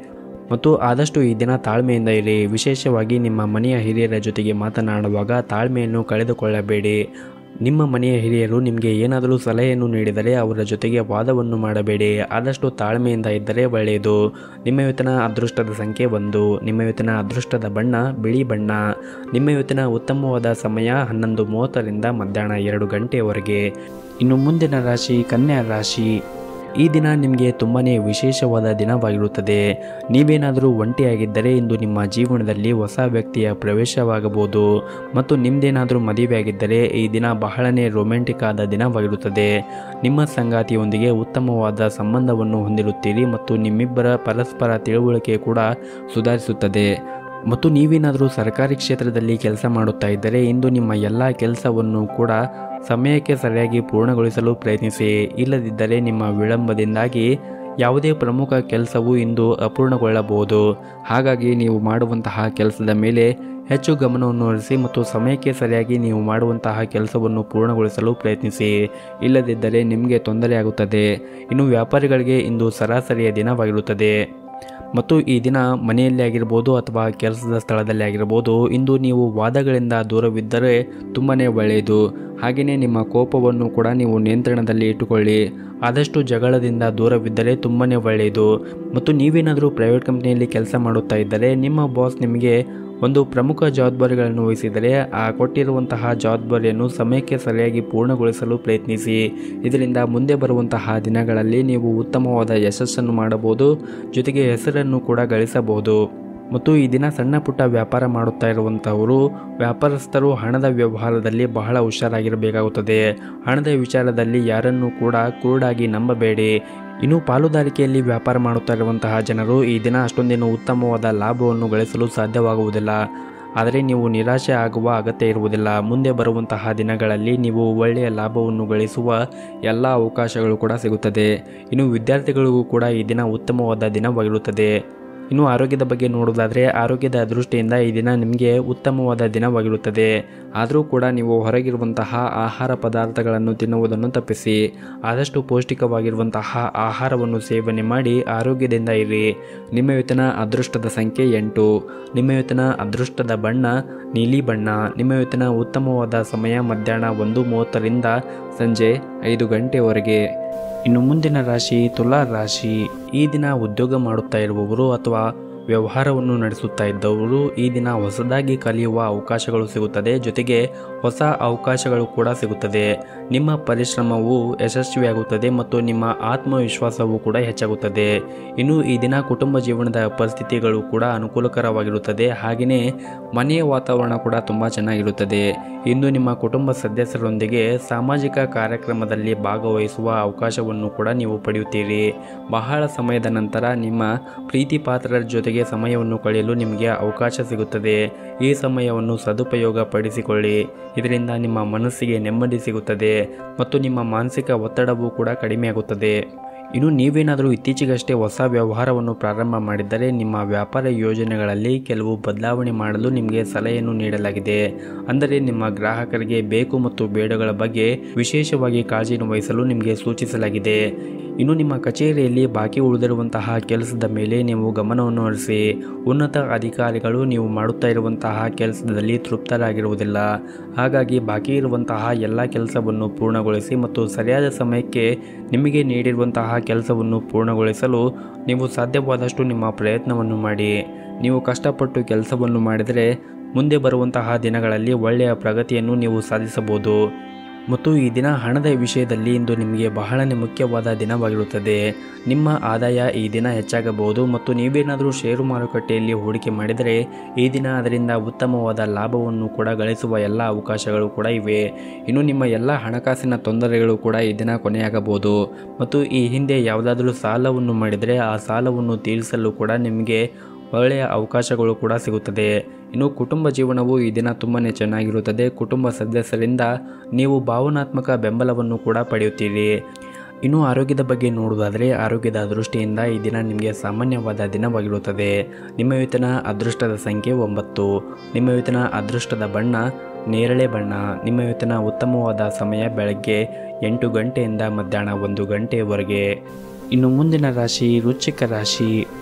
ಮತ್ತು ಆದಷ್ಟು ಈ ದಿನ ತಾಳ್ಮೆಯಿಂದ ಇರಿ ವಿಶೇಷವಾಗಿ ನಿಮ್ಮ ಮನೆಯ ಹಿರಿಯರ ಜೊತೆಗೆ ಮಾತನಾಡುವಾಗ ತಾಳ್ಮೆಯನ್ನು ಕಳೆದುಕೊಳ್ಳಬೇಡಿ ನಿಮ್ಮ ಮನೆಯ ಹಿರಿಯರು ನಿಮಗೆ ಏನಾದರೂ ಸಲಹೆಯನ್ನು ನೀಡಿದರೆ ಅವರ ಜೊತೆಗೆ ವಾದವನ್ನು ಮಾಡಬೇಡಿ ಆದಷ್ಟು ತಾಳ್ಮೆಯಿಂದ ಇದ್ದರೆ ಒಳ್ಳೆಯದು ನಿಮ್ಮ ಇವತ್ತಿನ ಅದೃಷ್ಟದ ಸಂಖ್ಯೆ ಒಂದು ನಿಮ್ಮ ಇವತ್ತಿನ ಅದೃಷ್ಟದ ಬಣ್ಣ ಬಿಳಿ ಬಣ್ಣ ನಿಮ್ಮ ಇವತ್ತಿನ ಉತ್ತಮವಾದ ಸಮಯ ಹನ್ನೊಂದು ಮೂವತ್ತರಿಂದ ಮಧ್ಯಾಹ್ನ ಎರಡು ಗಂಟೆಯವರೆಗೆ ಇನ್ನು ಮುಂದಿನ ರಾಶಿ ಕನ್ಯಾ ರಾಶಿ ಈ ದಿನ ನಿಮಗೆ ತುಂಬಾ ವಿಶೇಷವಾದ ದಿನವಾಗಿರುತ್ತದೆ ನೀವೇನಾದರೂ ಒಂಟಿಯಾಗಿದ್ದರೆ ಇಂದು ನಿಮ್ಮ ಜೀವನದಲ್ಲಿ ಹೊಸ ವ್ಯಕ್ತಿಯ ಪ್ರವೇಶವಾಗಬಹುದು ಮತ್ತು ನಿಮ್ಮದೇನಾದರೂ ಮದುವೆಯಾಗಿದ್ದರೆ ಈ ದಿನ ಬಹಳನೇ ರೊಮ್ಯಾಂಟಿಕ್ ಆದ ದಿನವಾಗಿರುತ್ತದೆ ನಿಮ್ಮ ಸಂಗಾತಿಯೊಂದಿಗೆ ಉತ್ತಮವಾದ ಸಂಬಂಧವನ್ನು ಹೊಂದಿರುತ್ತೀರಿ ಮತ್ತು ನಿಮ್ಮಿಬ್ಬರ ಪರಸ್ಪರ ತಿಳುವಳಿಕೆ ಕೂಡ ಸುಧಾರಿಸುತ್ತದೆ ಮತ್ತು ನೀವೇನಾದರೂ ಸರ್ಕಾರಿ ಕ್ಷೇತ್ರದಲ್ಲಿ ಕೆಲಸ ಮಾಡುತ್ತಾ ಇದ್ದರೆ ಇಂದು ನಿಮ್ಮ ಎಲ್ಲ ಕೆಲಸವನ್ನು ಕೂಡ ಸಮಯಕ್ಕೆ ಸರಿಯಾಗಿ ಪೂರ್ಣಗೊಳಿಸಲು ಪ್ರಯತ್ನಿಸಿ ಇಲ್ಲದಿದ್ದರೆ ನಿಮ್ಮ ವಿಳಂಬದಿಂದಾಗಿ ಯಾವುದೇ ಪ್ರಮುಖ ಕೆಲಸವು ಇಂದು ಅಪೂರ್ಣಗೊಳ್ಳಬಹುದು ಹಾಗಾಗಿ ನೀವು ಮಾಡುವಂತಹ ಕೆಲಸದ ಮೇಲೆ ಹೆಚ್ಚು ಗಮನವನ್ನು ಹರಿಸಿ ಮತ್ತು ಸಮಯಕ್ಕೆ ಸರಿಯಾಗಿ ನೀವು ಮಾಡುವಂತಹ ಕೆಲಸವನ್ನು ಪೂರ್ಣಗೊಳಿಸಲು ಪ್ರಯತ್ನಿಸಿ ಇಲ್ಲದಿದ್ದರೆ ನಿಮಗೆ ತೊಂದರೆಯಾಗುತ್ತದೆ ಇನ್ನು ವ್ಯಾಪಾರಿಗಳಿಗೆ ಇಂದು ಸರಾಸರಿಯ ದಿನವಾಗಿರುತ್ತದೆ ಮತ್ತು ಈ ದಿನ ಮನೆಯಲ್ಲಿ ಆಗಿರ್ಬೋದು ಅಥವಾ ಕೆಲಸದ ಸ್ಥಳದಲ್ಲಿ ಆಗಿರ್ಬೋದು ಇಂದು ನೀವು ವಾದಗಳಿಂದ ದೂರವಿದ್ದರೆ ತುಂಬಾ ಒಳ್ಳೆಯದು ಹಾಗೆಯೇ ನಿಮ್ಮ ಕೋಪವನ್ನು ಕೂಡ ನೀವು ನಿಯಂತ್ರಣದಲ್ಲಿ ಇಟ್ಟುಕೊಳ್ಳಿ ಆದಷ್ಟು ಜಗಳದಿಂದ ದೂರವಿದ್ದರೆ ತುಂಬಾ ಒಳ್ಳೆಯದು ಮತ್ತು ನೀವೇನಾದರೂ ಪ್ರೈವೇಟ್ ಕಂಪ್ನಿಯಲ್ಲಿ ಕೆಲಸ ಮಾಡುತ್ತಾ ಇದ್ದರೆ ನಿಮ್ಮ ಬಾಸ್ ನಿಮಗೆ ಒಂದು ಪ್ರಮುಖ ಜವಾಬ್ದಾರಿಗಳನ್ನು ವಹಿಸಿದರೆ ಆ ಕೊಟ್ಟಿರುವಂತಹ ಜವಾಬ್ದಾರಿಯನ್ನು ಸಮಯಕ್ಕೆ ಸರಿಯಾಗಿ ಪೂರ್ಣಗೊಳಿಸಲು ಪ್ರಯತ್ನಿಸಿ ಇದರಿಂದ ಮುಂದೆ ಬರುವಂತಹ ದಿನಗಳಲ್ಲಿ ನೀವು ಉತ್ತಮವಾದ ಯಶಸ್ಸನ್ನು ಮಾಡಬಹುದು ಜೊತೆಗೆ ಹೆಸರನ್ನು ಕೂಡ ಗಳಿಸಬಹುದು ಮತ್ತು ಈ ದಿನ ಸಣ್ಣ ಪುಟ್ಟ ವ್ಯಾಪಾರ ಮಾಡುತ್ತಾ ಇರುವಂಥವರು ವ್ಯಾಪಾರಸ್ಥರು ಹಣದ ವ್ಯವಹಾರದಲ್ಲಿ ಬಹಳ ಹುಷಾರಾಗಿರಬೇಕಾಗುತ್ತದೆ ಹಣದ ವಿಚಾರದಲ್ಲಿ ಯಾರನ್ನೂ ಕೂಡ ಕುರುಡಾಗಿ ನಂಬಬೇಡಿ ಇನ್ನು ಪಾಲುದಾರಿಕೆಯಲ್ಲಿ ವ್ಯಾಪಾರ ಮಾಡುತ್ತಾ ಇರುವಂತಹ ಜನರು ಈ ದಿನ ಅಷ್ಟೊಂದೇನು ಉತ್ತಮವಾದ ಲಾಭವನ್ನು ಗಳಿಸಲು ಸಾಧ್ಯವಾಗುವುದಿಲ್ಲ ಆದರೆ ನೀವು ನಿರಾಶೆ ಆಗುವ ಅಗತ್ಯ ಇರುವುದಿಲ್ಲ ಮುಂದೆ ಬರುವಂತಹ ದಿನಗಳಲ್ಲಿ ನೀವು ಒಳ್ಳೆಯ ಲಾಭವನ್ನು ಗಳಿಸುವ ಎಲ್ಲ ಅವಕಾಶಗಳು ಕೂಡ ಸಿಗುತ್ತದೆ ಇನ್ನು ವಿದ್ಯಾರ್ಥಿಗಳಿಗೂ ಕೂಡ ಈ ದಿನ ಉತ್ತಮವಾದ ದಿನವಾಗಿರುತ್ತದೆ ಇನ್ನು ಆರೋಗ್ಯದ ಬಗ್ಗೆ ನೋಡೋದಾದರೆ ಆರೋಗ್ಯದ ದೃಷ್ಟಿಯಿಂದ ಈ ದಿನ ನಿಮಗೆ ಉತ್ತಮವಾದ ದಿನವಾಗಿರುತ್ತದೆ ಆದರೂ ಕೂಡ ನೀವು ಹೊರಗಿರುವಂತಹ ಆಹಾರ ಪದಾರ್ಥಗಳನ್ನು ತಿನ್ನುವುದನ್ನು ತಪ್ಪಿಸಿ ಆದಷ್ಟು ಪೌಷ್ಟಿಕವಾಗಿರುವಂತಹ ಆಹಾರವನ್ನು ಸೇವನೆ ಮಾಡಿ ಆರೋಗ್ಯದಿಂದ ಇರಿ ನಿಮ್ಮ ಇವತ್ತಿನ ಅದೃಷ್ಟದ ಸಂಖ್ಯೆ ಎಂಟು ನಿಮ್ಮ ಇವತ್ತಿನ ಅದೃಷ್ಟದ ಬಣ್ಣ ನೀಲಿ ಬಣ್ಣ ನಿಮ್ಮ ಇವತ್ತಿನ ಉತ್ತಮವಾದ ಸಮಯ ಮಧ್ಯಾಹ್ನ ಒಂದು ಮೂವತ್ತರಿಂದ ಸಂಜೆ ಐದು ಗಂಟೆವರೆಗೆ ಇನ್ನು ಮುಂದಿನ ರಾಶಿ ತುಲಾ ರಾಶಿ ಈ ದಿನ ಉದ್ಯೋಗ ಮಾಡುತ್ತಾ ಇರುವವರು ಅಥವಾ ವ್ಯವಹಾರವನ್ನು ನಡೆಸುತ್ತಾ ಇದ್ದವರು ಈ ದಿನ ಹೊಸದಾಗಿ ಕಲಿಯುವ ಅವಕಾಶಗಳು ಸಿಗುತ್ತದೆ ಜೊತೆಗೆ ಹೊಸ ಅವಕಾಶಗಳು ಕೂಡ ಸಿಗುತ್ತದೆ ನಿಮ್ಮ ಪರಿಶ್ರಮವು ಯಶಸ್ವಿಯಾಗುತ್ತದೆ ಮತ್ತು ನಿಮ್ಮ ಆತ್ಮವಿಶ್ವಾಸವೂ ಕೂಡ ಹೆಚ್ಚಾಗುತ್ತದೆ ಇನ್ನು ಈ ದಿನ ಕುಟುಂಬ ಜೀವನದ ಪರಿಸ್ಥಿತಿಗಳು ಕೂಡ ಅನುಕೂಲಕರವಾಗಿರುತ್ತದೆ ಹಾಗೆಯೇ ಮನೆಯ ವಾತಾವರಣ ಕೂಡ ತುಂಬ ಚೆನ್ನಾಗಿರುತ್ತದೆ ಇಂದು ನಿಮ್ಮ ಕುಟುಂಬ ಸದಸ್ಯರೊಂದಿಗೆ ಸಾಮಾಜಿಕ ಕಾರ್ಯಕ್ರಮದಲ್ಲಿ ಭಾಗವಹಿಸುವ ಅವಕಾಶವನ್ನು ಕೂಡ ನೀವು ಪಡೆಯುತ್ತೀರಿ ಬಹಳ ಸಮಯದ ನಂತರ ನಿಮ್ಮ ಪ್ರೀತಿ ಪಾತ್ರರ ಜೊತೆಗೆ ಸಮಯವನ್ನು ಕಳೆಯಲು ನಿಮಗೆ ಅವಕಾಶ ಸಿಗುತ್ತದೆ ಈ ಸಮಯವನ್ನು ಸದುಪಯೋಗ ಪಡಿಸಿಕೊಳ್ಳಿ ಇದರಿಂದ ನಿಮ್ಮ ಮನಸ್ಸಿಗೆ ನೆಮ್ಮದಿ ಸಿಗುತ್ತದೆ ಮತ್ತು ನಿಮ್ಮ ಮಾನಸಿಕ ಒತ್ತಡವೂ ಕೂಡ ಕಡಿಮೆಯಾಗುತ್ತದೆ ಇನ್ನು ನೀವೇನಾದರೂ ಇತ್ತೀಚೆಗಷ್ಟೇ ಹೊಸ ವ್ಯವಹಾರವನ್ನು ಪ್ರಾರಂಭ ಮಾಡಿದ್ದರೆ ನಿಮ್ಮ ವ್ಯಾಪಾರ ಯೋಜನೆಗಳಲ್ಲಿ ಕೆಲವು ಬದಲಾವಣೆ ಮಾಡಲು ನಿಮಗೆ ಸಲಹೆಯನ್ನು ನೀಡಲಾಗಿದೆ ಅಂದರೆ ನಿಮ್ಮ ಗ್ರಾಹಕರಿಗೆ ಬೇಕು ಮತ್ತು ಬೇಡಗಳ ಬಗ್ಗೆ ವಿಶೇಷವಾಗಿ ಕಾಳಜಿಯನ್ನು ವಹಿಸಲು ನಿಮಗೆ ಸೂಚಿಸಲಾಗಿದೆ ಇನ್ನು ನಿಮ್ಮ ಕಚೇರಿಯಲ್ಲಿ ಬಾಕಿ ಉಳಿದಿರುವಂತಹ ಕೆಲಸದ ಮೇಲೆ ನೀವು ಗಮನವನ್ನು ಹರಿಸಿ ಉನ್ನತ ಅಧಿಕಾರಿಗಳು ನೀವು ಮಾಡುತ್ತಾ ಇರುವಂತಹ ಕೆಲಸದಲ್ಲಿ ತೃಪ್ತರಾಗಿರುವುದಿಲ್ಲ ಹಾಗಾಗಿ ಬಾಕಿ ಇರುವಂತಹ ಎಲ್ಲ ಕೆಲಸವನ್ನು ಪೂರ್ಣಗೊಳಿಸಿ ಮತ್ತು ಸರಿಯಾದ ಸಮಯಕ್ಕೆ ನಿಮಗೆ ನೀಡಿರುವಂತಹ ಕೆಲಸವನ್ನು ಪೂರ್ಣಗೊಳಿಸಲು ನೀವು ಸಾಧ್ಯವಾದಷ್ಟು ನಿಮ್ಮ ಪ್ರಯತ್ನವನ್ನು ಮಾಡಿ ನೀವು ಕಷ್ಟಪಟ್ಟು ಕೆಲಸವನ್ನು ಮಾಡಿದರೆ ಮುಂದೆ ಬರುವಂತಹ ದಿನಗಳಲ್ಲಿ ಒಳ್ಳೆಯ ಪ್ರಗತಿಯನ್ನು ನೀವು ಸಾಧಿಸಬಹುದು ಮತ್ತು ಈ ದಿನ ಹಣದ ವಿಷಯದಲ್ಲಿ ಇಂದು ನಿಮಗೆ ಬಹಳನೇ ಮುಖ್ಯವಾದ ದಿನವಾಗಿರುತ್ತದೆ ನಿಮ್ಮ ಆದಾಯ ಈ ದಿನ ಹೆಚ್ಚಾಗಬಹುದು ಮತ್ತು ನೀವೇನಾದರೂ ಷೇರು ಮಾರುಕಟ್ಟೆಯಲ್ಲಿ ಹೂಡಿಕೆ ಮಾಡಿದರೆ ಈ ದಿನ ಅದರಿಂದ ಉತ್ತಮವಾದ ಲಾಭವನ್ನು ಕೂಡ ಗಳಿಸುವ ಎಲ್ಲ ಅವಕಾಶಗಳು ಕೂಡ ಇವೆ ಇನ್ನು ನಿಮ್ಮ ಎಲ್ಲ ಹಣಕಾಸಿನ ತೊಂದರೆಗಳು ಕೂಡ ಈ ದಿನ ಕೊನೆಯಾಗಬಹುದು ಮತ್ತು ಈ ಹಿಂದೆ ಯಾವುದಾದ್ರೂ ಸಾಲವನ್ನು ಮಾಡಿದರೆ ಆ ಸಾಲವನ್ನು ತೀರಿಸಲು ಕೂಡ ನಿಮಗೆ ಒಳ್ಳೆಯ ಅವಕಾಶಗಳು ಕೂಡ ಸಿಗುತ್ತದೆ ಇನ್ನು ಕುಟುಂಬ ಜೀವನವು ಈ ದಿನ ತುಂಬಾ ಚೆನ್ನಾಗಿರುತ್ತದೆ ಕುಟುಂಬ ಸದಸ್ಯರಿಂದ ನೀವು ಭಾವನಾತ್ಮಕ ಬೆಂಬಲವನ್ನು ಕೂಡ ಪಡೆಯುತ್ತೀರಿ ಇನ್ನು ಆರೋಗ್ಯದ ಬಗ್ಗೆ ನೋಡುವುದಾದರೆ ಆರೋಗ್ಯದ ದೃಷ್ಟಿಯಿಂದ ಈ ದಿನ ನಿಮಗೆ ಸಾಮಾನ್ಯವಾದ ದಿನವಾಗಿರುತ್ತದೆ ನಿಮ್ಮ ವೇತನ ಅದೃಷ್ಟದ ಸಂಖ್ಯೆ ಒಂಬತ್ತು ನಿಮ್ಮ ವೇತನ ಅದೃಷ್ಟದ ಬಣ್ಣ ನೇರಳೆ ಬಣ್ಣ ನಿಮ್ಮ ವೇತನ ಉತ್ತಮವಾದ ಸಮಯ ಬೆಳಗ್ಗೆ ಎಂಟು ಗಂಟೆಯಿಂದ ಮಧ್ಯಾಹ್ನ ಒಂದು ಗಂಟೆಯವರೆಗೆ ಇನ್ನು ಮುಂದಿನ ರಾಶಿ ವೃಶ್ಚಿಕ ರಾಶಿ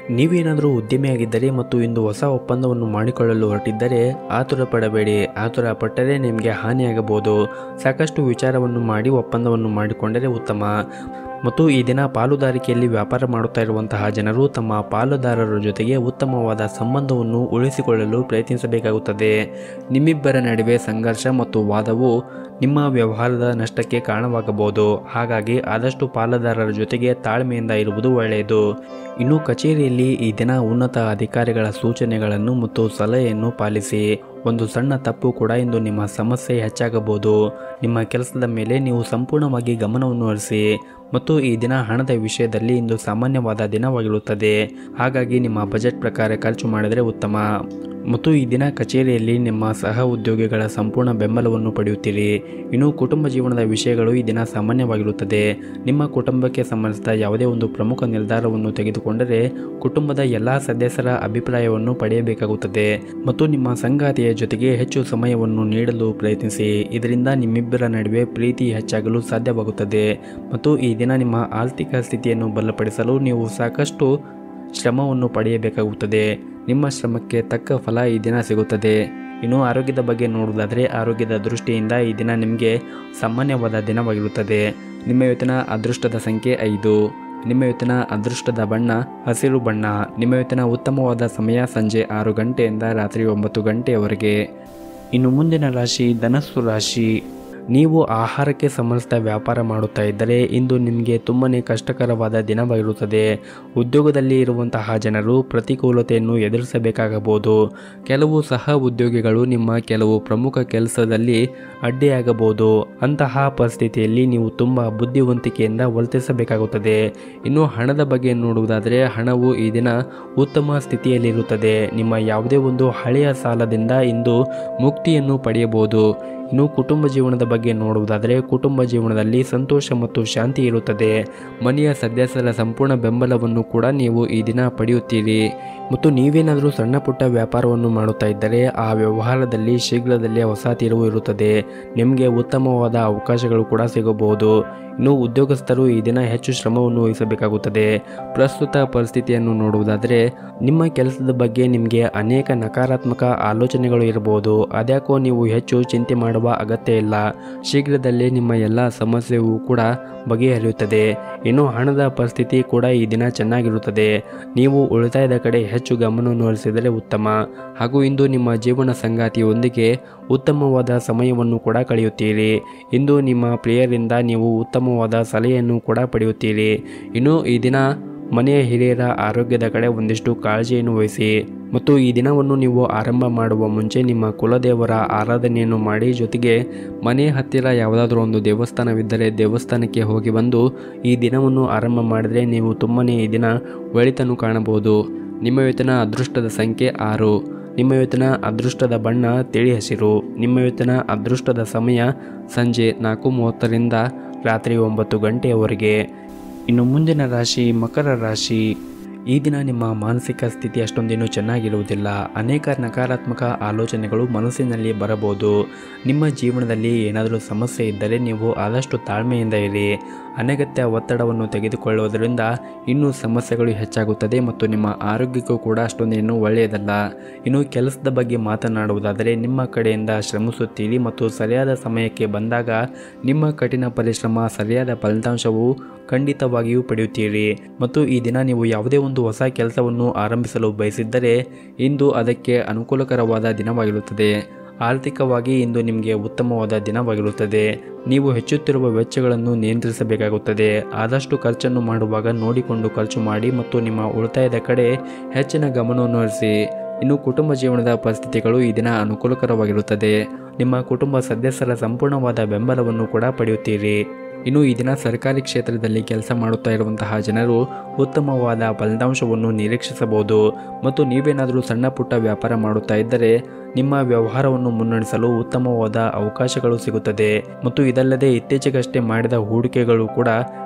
ನೀವೇನಾದರೂ ಉದ್ಯಮಿಯಾಗಿದ್ದರೆ ಮತ್ತು ಇಂದು ಹೊಸ ಒಪ್ಪಂದವನ್ನು ಮಾಡಿಕೊಳ್ಳಲು ಹೊರಟಿದ್ದರೆ ಆತುರ ಪಡಬೇಡಿ ಆತುರ ಪಟ್ಟರೆ ನಿಮಗೆ ಹಾನಿಯಾಗಬಹುದು ಸಾಕಷ್ಟು ವಿಚಾರವನ್ನು ಮಾಡಿ ಒಪ್ಪಂದವನ್ನು ಮಾಡಿಕೊಂಡರೆ ಉತ್ತಮ ಮತ್ತು ಈ ದಿನ ಪಾಲುದಾರಿಕೆಯಲ್ಲಿ ವ್ಯಾಪಾರ ಮಾಡುತ್ತಾ ಇರುವಂತಹ ಜನರು ತಮ್ಮ ಪಾಲುದಾರರ ಜೊತೆಗೆ ಉತ್ತಮವಾದ ಸಂಬಂಧವನ್ನು ಉಳಿಸಿಕೊಳ್ಳಲು ಪ್ರಯತ್ನಿಸಬೇಕಾಗುತ್ತದೆ ನಿಮ್ಮಿಬ್ಬರ ನಡುವೆ ಸಂಘರ್ಷ ಮತ್ತು ವಾದವು ನಿಮ್ಮ ವ್ಯವಹಾರದ ನಷ್ಟಕ್ಕೆ ಕಾರಣವಾಗಬಹುದು ಹಾಗಾಗಿ ಆದಷ್ಟು ಪಾಲುದಾರರ ಜೊತೆಗೆ ತಾಳ್ಮೆಯಿಂದ ಇರುವುದು ಒಳ್ಳೆಯದು ಇನ್ನು ಕಚೇರಿಯಲ್ಲಿ ಈ ದಿನ ಉನ್ನತ ಅಧಿಕಾರಿಗಳ ಸೂಚನೆಗಳನ್ನು ಮತ್ತು ಸಲಹೆಯನ್ನು ಪಾಲಿಸಿ ಒಂದು ಸಣ್ಣ ತಪ್ಪು ಕೂಡ ಇಂದು ನಿಮ್ಮ ಸಮಸ್ಯೆ ಹೆಚ್ಚಾಗಬಹುದು ನಿಮ್ಮ ಕೆಲಸದ ಮೇಲೆ ನೀವು ಸಂಪೂರ್ಣವಾಗಿ ಗಮನವನ್ನು ಹರಿಸಿ ಮತ್ತು ಈ ದಿನ ಹಣದ ವಿಷಯದಲ್ಲಿ ಇಂದು ಸಾಮಾನ್ಯವಾದ ದಿನವಾಗಿರುತ್ತದೆ ಹಾಗಾಗಿ ನಿಮ್ಮ ಬಜೆಟ್ ಪ್ರಕಾರ ಖರ್ಚು ಮಾಡಿದರೆ ಉತ್ತಮ ಮತ್ತು ಈ ದಿನ ಕಚೇರಿಯಲ್ಲಿ ನಿಮ್ಮ ಸಹ ಉದ್ಯೋಗಿಗಳ ಸಂಪೂರ್ಣ ಬೆಂಬಲವನ್ನು ಪಡೆಯುತ್ತೀರಿ ಇನ್ನು ಕುಟುಂಬ ಜೀವನದ ವಿಷಯಗಳು ಈ ದಿನ ಸಾಮಾನ್ಯವಾಗಿರುತ್ತದೆ ನಿಮ್ಮ ಕುಟುಂಬಕ್ಕೆ ಸಂಬಂಧಿಸಿದ ಯಾವುದೇ ಒಂದು ಪ್ರಮುಖ ನಿರ್ಧಾರವನ್ನು ತೆಗೆದುಕೊಂಡರೆ ಕುಟುಂಬದ ಎಲ್ಲ ಸದಸ್ಯರ ಅಭಿಪ್ರಾಯವನ್ನು ಪಡೆಯಬೇಕಾಗುತ್ತದೆ ಮತ್ತು ನಿಮ್ಮ ಸಂಗಾತಿಯ ಜೊತೆಗೆ ಹೆಚ್ಚು ಸಮಯವನ್ನು ನೀಡಲು ಪ್ರಯತ್ನಿಸಿ ಇದರಿಂದ ನಿಮ್ಮಿಬ್ಬರ ನಡುವೆ ಪ್ರೀತಿ ಹೆಚ್ಚಾಗಲು ಸಾಧ್ಯವಾಗುತ್ತದೆ ಮತ್ತು ಈ ದಿನ ನಿಮ್ಮ ಆರ್ಥಿಕ ಸ್ಥಿತಿಯನ್ನು ಬಲಪಡಿಸಲು ನೀವು ಸಾಕಷ್ಟು ಶ್ರಮವನ್ನು ಪಡೆಯಬೇಕಾಗುತ್ತದೆ ನಿಮ್ಮ ಶ್ರಮಕ್ಕೆ ತಕ್ಕ ಫಲ ಈ ದಿನ ಸಿಗುತ್ತದೆ ಇನ್ನು ಆರೋಗ್ಯದ ಬಗ್ಗೆ ನೋಡುವುದಾದರೆ ಆರೋಗ್ಯದ ದೃಷ್ಟಿಯಿಂದ ಈ ದಿನ ನಿಮಗೆ ಸಾಮಾನ್ಯವಾದ ದಿನವಾಗಿರುತ್ತದೆ ನಿಮ್ಮ ಇವತ್ತಿನ ಅದೃಷ್ಟದ ಸಂಖ್ಯೆ ಐದು ನಿಮ್ಮ ಇವತ್ತಿನ ಅದೃಷ್ಟದ ಬಣ್ಣ ಹಸಿರು ಬಣ್ಣ ನಿಮ್ಮ ಇವತ್ತಿನ ಉತ್ತಮವಾದ ಸಮಯ ಸಂಜೆ ಆರು ಗಂಟೆಯಿಂದ ರಾತ್ರಿ ಒಂಬತ್ತು ಗಂಟೆಯವರೆಗೆ ಇನ್ನು ಮುಂದಿನ ರಾಶಿ ಧನಸ್ಸು ರಾಶಿ ನೀವು ಆಹಾರಕ್ಕೆ ಸಂಬಂಧಿಸಿದ ವ್ಯಾಪಾರ ಮಾಡುತ್ತಾ ಇದ್ದರೆ ಇಂದು ನಿಮಗೆ ತುಂಬಾ ಕಷ್ಟಕರವಾದ ದಿನವಾಗಿರುತ್ತದೆ ಉದ್ಯೋಗದಲ್ಲಿ ಇರುವಂತಹ ಜನರು ಪ್ರತಿಕೂಲತೆಯನ್ನು ಎದುರಿಸಬೇಕಾಗಬಹುದು ಕೆಲವು ಸಹ ಉದ್ಯೋಗಿಗಳು ನಿಮ್ಮ ಕೆಲವು ಪ್ರಮುಖ ಕೆಲಸದಲ್ಲಿ ಅಡ್ಡಿಯಾಗಬಹುದು ಅಂತಹ ಪರಿಸ್ಥಿತಿಯಲ್ಲಿ ನೀವು ತುಂಬ ಬುದ್ಧಿವಂತಿಕೆಯಿಂದ ವರ್ತಿಸಬೇಕಾಗುತ್ತದೆ ಇನ್ನು ಹಣದ ಬಗ್ಗೆ ನೋಡುವುದಾದರೆ ಹಣವು ಈ ದಿನ ಉತ್ತಮ ಸ್ಥಿತಿಯಲ್ಲಿರುತ್ತದೆ ನಿಮ್ಮ ಯಾವುದೇ ಒಂದು ಹಳೆಯ ಸಾಲದಿಂದ ಇಂದು ಮುಕ್ತಿಯನ್ನು ಪಡೆಯಬಹುದು ಇನ್ನು ಕುಟುಂಬ ಜೀವನದ ಬಗ್ಗೆ ನೋಡುವುದಾದರೆ ಕುಟುಂಬ ಜೀವನದಲ್ಲಿ ಸಂತೋಷ ಮತ್ತು ಶಾಂತಿ ಇರುತ್ತದೆ ಮನೆಯ ಸದಸ್ಯರ ಸಂಪೂರ್ಣ ಬೆಂಬಲವನ್ನು ಕೂಡ ನೀವು ಈ ದಿನ ಪಡೆಯುತ್ತೀರಿ ಮತ್ತು ನೀವೇನಾದರೂ ಸಣ್ಣ ಪುಟ್ಟ ವ್ಯಾಪಾರವನ್ನು ಮಾಡುತ್ತಾ ಇದ್ದರೆ ಆ ವ್ಯವಹಾರದಲ್ಲಿ ಶೀಘ್ರದಲ್ಲೇ ಹೊಸ ತಿರುವು ಇರುತ್ತದೆ ನಿಮಗೆ ಉತ್ತಮವಾದ ಅವಕಾಶಗಳು ಕೂಡ ಸಿಗಬಹುದು ಇನ್ನು ಉದ್ಯೋಗಸ್ಥರು ಈ ದಿನ ಹೆಚ್ಚು ಶ್ರಮವನ್ನು ವಹಿಸಬೇಕಾಗುತ್ತದೆ ಪ್ರಸ್ತುತ ಪರಿಸ್ಥಿತಿಯನ್ನು ನೋಡುವುದಾದರೆ ನಿಮ್ಮ ಕೆಲಸದ ಬಗ್ಗೆ ನಿಮಗೆ ಅನೇಕ ನಕಾರಾತ್ಮಕ ಆಲೋಚನೆಗಳು ಇರಬಹುದು ಅದ್ಯಾಕೋ ನೀವು ಹೆಚ್ಚು ಚಿಂತೆ ಮಾಡುವ ಅಗತ್ಯ ಇಲ್ಲ ಶೀಘ್ರದಲ್ಲೇ ನಿಮ್ಮ ಎಲ್ಲ ಸಮಸ್ಯೆಯೂ ಕೂಡ ಬಗೆಹರಿಯುತ್ತದೆ ಇನ್ನು ಹಣದ ಪರಿಸ್ಥಿತಿ ಕೂಡ ಈ ದಿನ ಚೆನ್ನಾಗಿರುತ್ತದೆ ನೀವು ಉಳಿತಾಯದ ಕಡೆ ಹೆಚ್ಚು ಗಮನವನ್ನು ಹರಿಸಿದರೆ ಉತ್ತಮ ಹಾಗೂ ಇಂದು ನಿಮ್ಮ ಜೀವನ ಸಂಗಾತಿಯೊಂದಿಗೆ ಉತ್ತಮವಾದ ಸಮಯವನ್ನು ಕೂಡ ಕಳೆಯುತ್ತೀರಿ ಇಂದು ನಿಮ್ಮ ಪ್ರಿಯರಿಂದ ನೀವು ಉತ್ತಮವಾದ ಸಲಹೆಯನ್ನು ಕೂಡ ಪಡೆಯುತ್ತೀರಿ ಇನ್ನು ಈ ದಿನ ಮನೆಯ ಹಿರಿಯರ ಆರೋಗ್ಯದ ಕಡೆ ಒಂದಿಷ್ಟು ಕಾಳಜಿಯನ್ನು ವಹಿಸಿ ಮತ್ತು ಈ ದಿನವನ್ನು ನೀವು ಆರಂಭ ಮಾಡುವ ಮುಂಚೆ ನಿಮ್ಮ ಕುಲದೇವರ ಆರಾಧನೆಯನ್ನು ಮಾಡಿ ಜೊತೆಗೆ ಮನೆ ಹತ್ತಿರ ಯಾವುದಾದ್ರೂ ಒಂದು ದೇವಸ್ಥಾನವಿದ್ದರೆ ದೇವಸ್ಥಾನಕ್ಕೆ ಹೋಗಿ ಬಂದು ಈ ದಿನವನ್ನು ಆರಂಭ ಮಾಡಿದರೆ ನೀವು ತುಂಬನೇ ಈ ದಿನ ಒಳಿತನ್ನು ಕಾಣಬಹುದು ನಿಮ್ಮ ವೇತನ ಅದೃಷ್ಟದ ಸಂಖ್ಯೆ ಆರು ನಿಮ್ಮ ವೇತನ ಅದೃಷ್ಟದ ಬಣ್ಣ ತಿಳಿ ಹಸಿರು ನಿಮ್ಮ ವೇತನ ಅದೃಷ್ಟದ ಸಮಯ ಸಂಜೆ ನಾಲ್ಕು ಮೂವತ್ತರಿಂದ ರಾತ್ರಿ ಒಂಬತ್ತು ಗಂಟೆಯವರೆಗೆ ಇನ್ನು ಮುಂದಿನ ರಾಶಿ ಮಕರ ರಾಶಿ ಈ ದಿನ ನಿಮ್ಮ ಮಾನಸಿಕ ಸ್ಥಿತಿ ಅಷ್ಟೊಂದೇನು ಚೆನ್ನಾಗಿರುವುದಿಲ್ಲ ಅನೇಕ ನಕಾರಾತ್ಮಕ ಆಲೋಚನೆಗಳು ಮನಸ್ಸಿನಲ್ಲಿ ಬರಬಹುದು ನಿಮ್ಮ ಜೀವನದಲ್ಲಿ ಏನಾದರೂ ಸಮಸ್ಯೆ ಇದ್ದರೆ ನೀವು ಆದಷ್ಟು ತಾಳ್ಮೆಯಿಂದ ಇರಿ ಅನಗತ್ಯ ಒತ್ತಡವನ್ನು ತೆಗೆದುಕೊಳ್ಳುವುದರಿಂದ ಇನ್ನೂ ಸಮಸ್ಯೆಗಳು ಹೆಚ್ಚಾಗುತ್ತದೆ ಮತ್ತು ನಿಮ್ಮ ಆರೋಗ್ಯಕ್ಕೂ ಕೂಡ ಅಷ್ಟೊಂದೇನು ಒಳ್ಳೆಯದಲ್ಲ ಇನ್ನು ಕೆಲಸದ ಬಗ್ಗೆ ಮಾತನಾಡುವುದಾದರೆ ನಿಮ್ಮ ಕಡೆಯಿಂದ ಶ್ರಮಿಸುತ್ತೀರಿ ಮತ್ತು ಸರಿಯಾದ ಸಮಯಕ್ಕೆ ಬಂದಾಗ ನಿಮ್ಮ ಕಠಿಣ ಪರಿಶ್ರಮ ಸರಿಯಾದ ಫಲಿತಾಂಶವು ಖಂಡಿತವಾಗಿಯೂ ಪಡೆಯುತ್ತೀರಿ ಮತ್ತು ಈ ದಿನ ನೀವು ಯಾವುದೇ ಒಂದು ಹೊಸ ಕೆಲಸವನ್ನು ಆರಂಭಿಸಲು ಬಯಸಿದ್ದರೆ ಇಂದು ಅದಕ್ಕೆ ಅನುಕೂಲಕರವಾದ ದಿನವಾಗಿರುತ್ತದೆ ಆರ್ಥಿಕವಾಗಿ ಇಂದು ನಿಮಗೆ ಉತ್ತಮವಾದ ದಿನವಾಗಿರುತ್ತದೆ ನೀವು ಹೆಚ್ಚುತ್ತಿರುವ ವೆಚ್ಚಗಳನ್ನು ನಿಯಂತ್ರಿಸಬೇಕಾಗುತ್ತದೆ ಆದಷ್ಟು ಖರ್ಚನ್ನು ಮಾಡುವಾಗ ನೋಡಿಕೊಂಡು ಖರ್ಚು ಮಾಡಿ ಮತ್ತು ನಿಮ್ಮ ಉಳಿತಾಯದ ಕಡೆ ಹೆಚ್ಚಿನ ಗಮನವನ್ನು ಹರಿಸಿ ಇನ್ನು ಕುಟುಂಬ ಜೀವನದ ಪರಿಸ್ಥಿತಿಗಳು ಈ ದಿನ ಅನುಕೂಲಕರವಾಗಿರುತ್ತದೆ ನಿಮ್ಮ ಕುಟುಂಬ ಸದಸ್ಯರ ಸಂಪೂರ್ಣವಾದ ಬೆಂಬಲವನ್ನು ಕೂಡ ಪಡೆಯುತ್ತೀರಿ ಇನ್ನು ಈ ದಿನ ಸರ್ಕಾರಿ ಕ್ಷೇತ್ರದಲ್ಲಿ ಕೆಲಸ ಮಾಡುತ್ತಾ ಇರುವಂತಹ ಜನರು ಉತ್ತಮವಾದ ಫಲಿತಾಂಶವನ್ನು ನಿರೀಕ್ಷಿಸಬಹುದು ಮತ್ತು ನೀವೇನಾದರೂ ಸಣ್ಣ ಪುಟ್ಟ ವ್ಯಾಪಾರ ಮಾಡುತ್ತಾ ಇದ್ದರೆ ನಿಮ್ಮ ವ್ಯವಹಾರವನ್ನು ಮುನ್ನಡೆಸಲು ಉತ್ತಮವಾದ ಅವಕಾಶಗಳು ಸಿಗುತ್ತದೆ ಮತ್ತು ಇದಲ್ಲದೆ ಇತ್ತೀಚೆಗಷ್ಟೇ ಮಾಡಿದ ಹೂಡಿಕೆಗಳು ಕೂಡ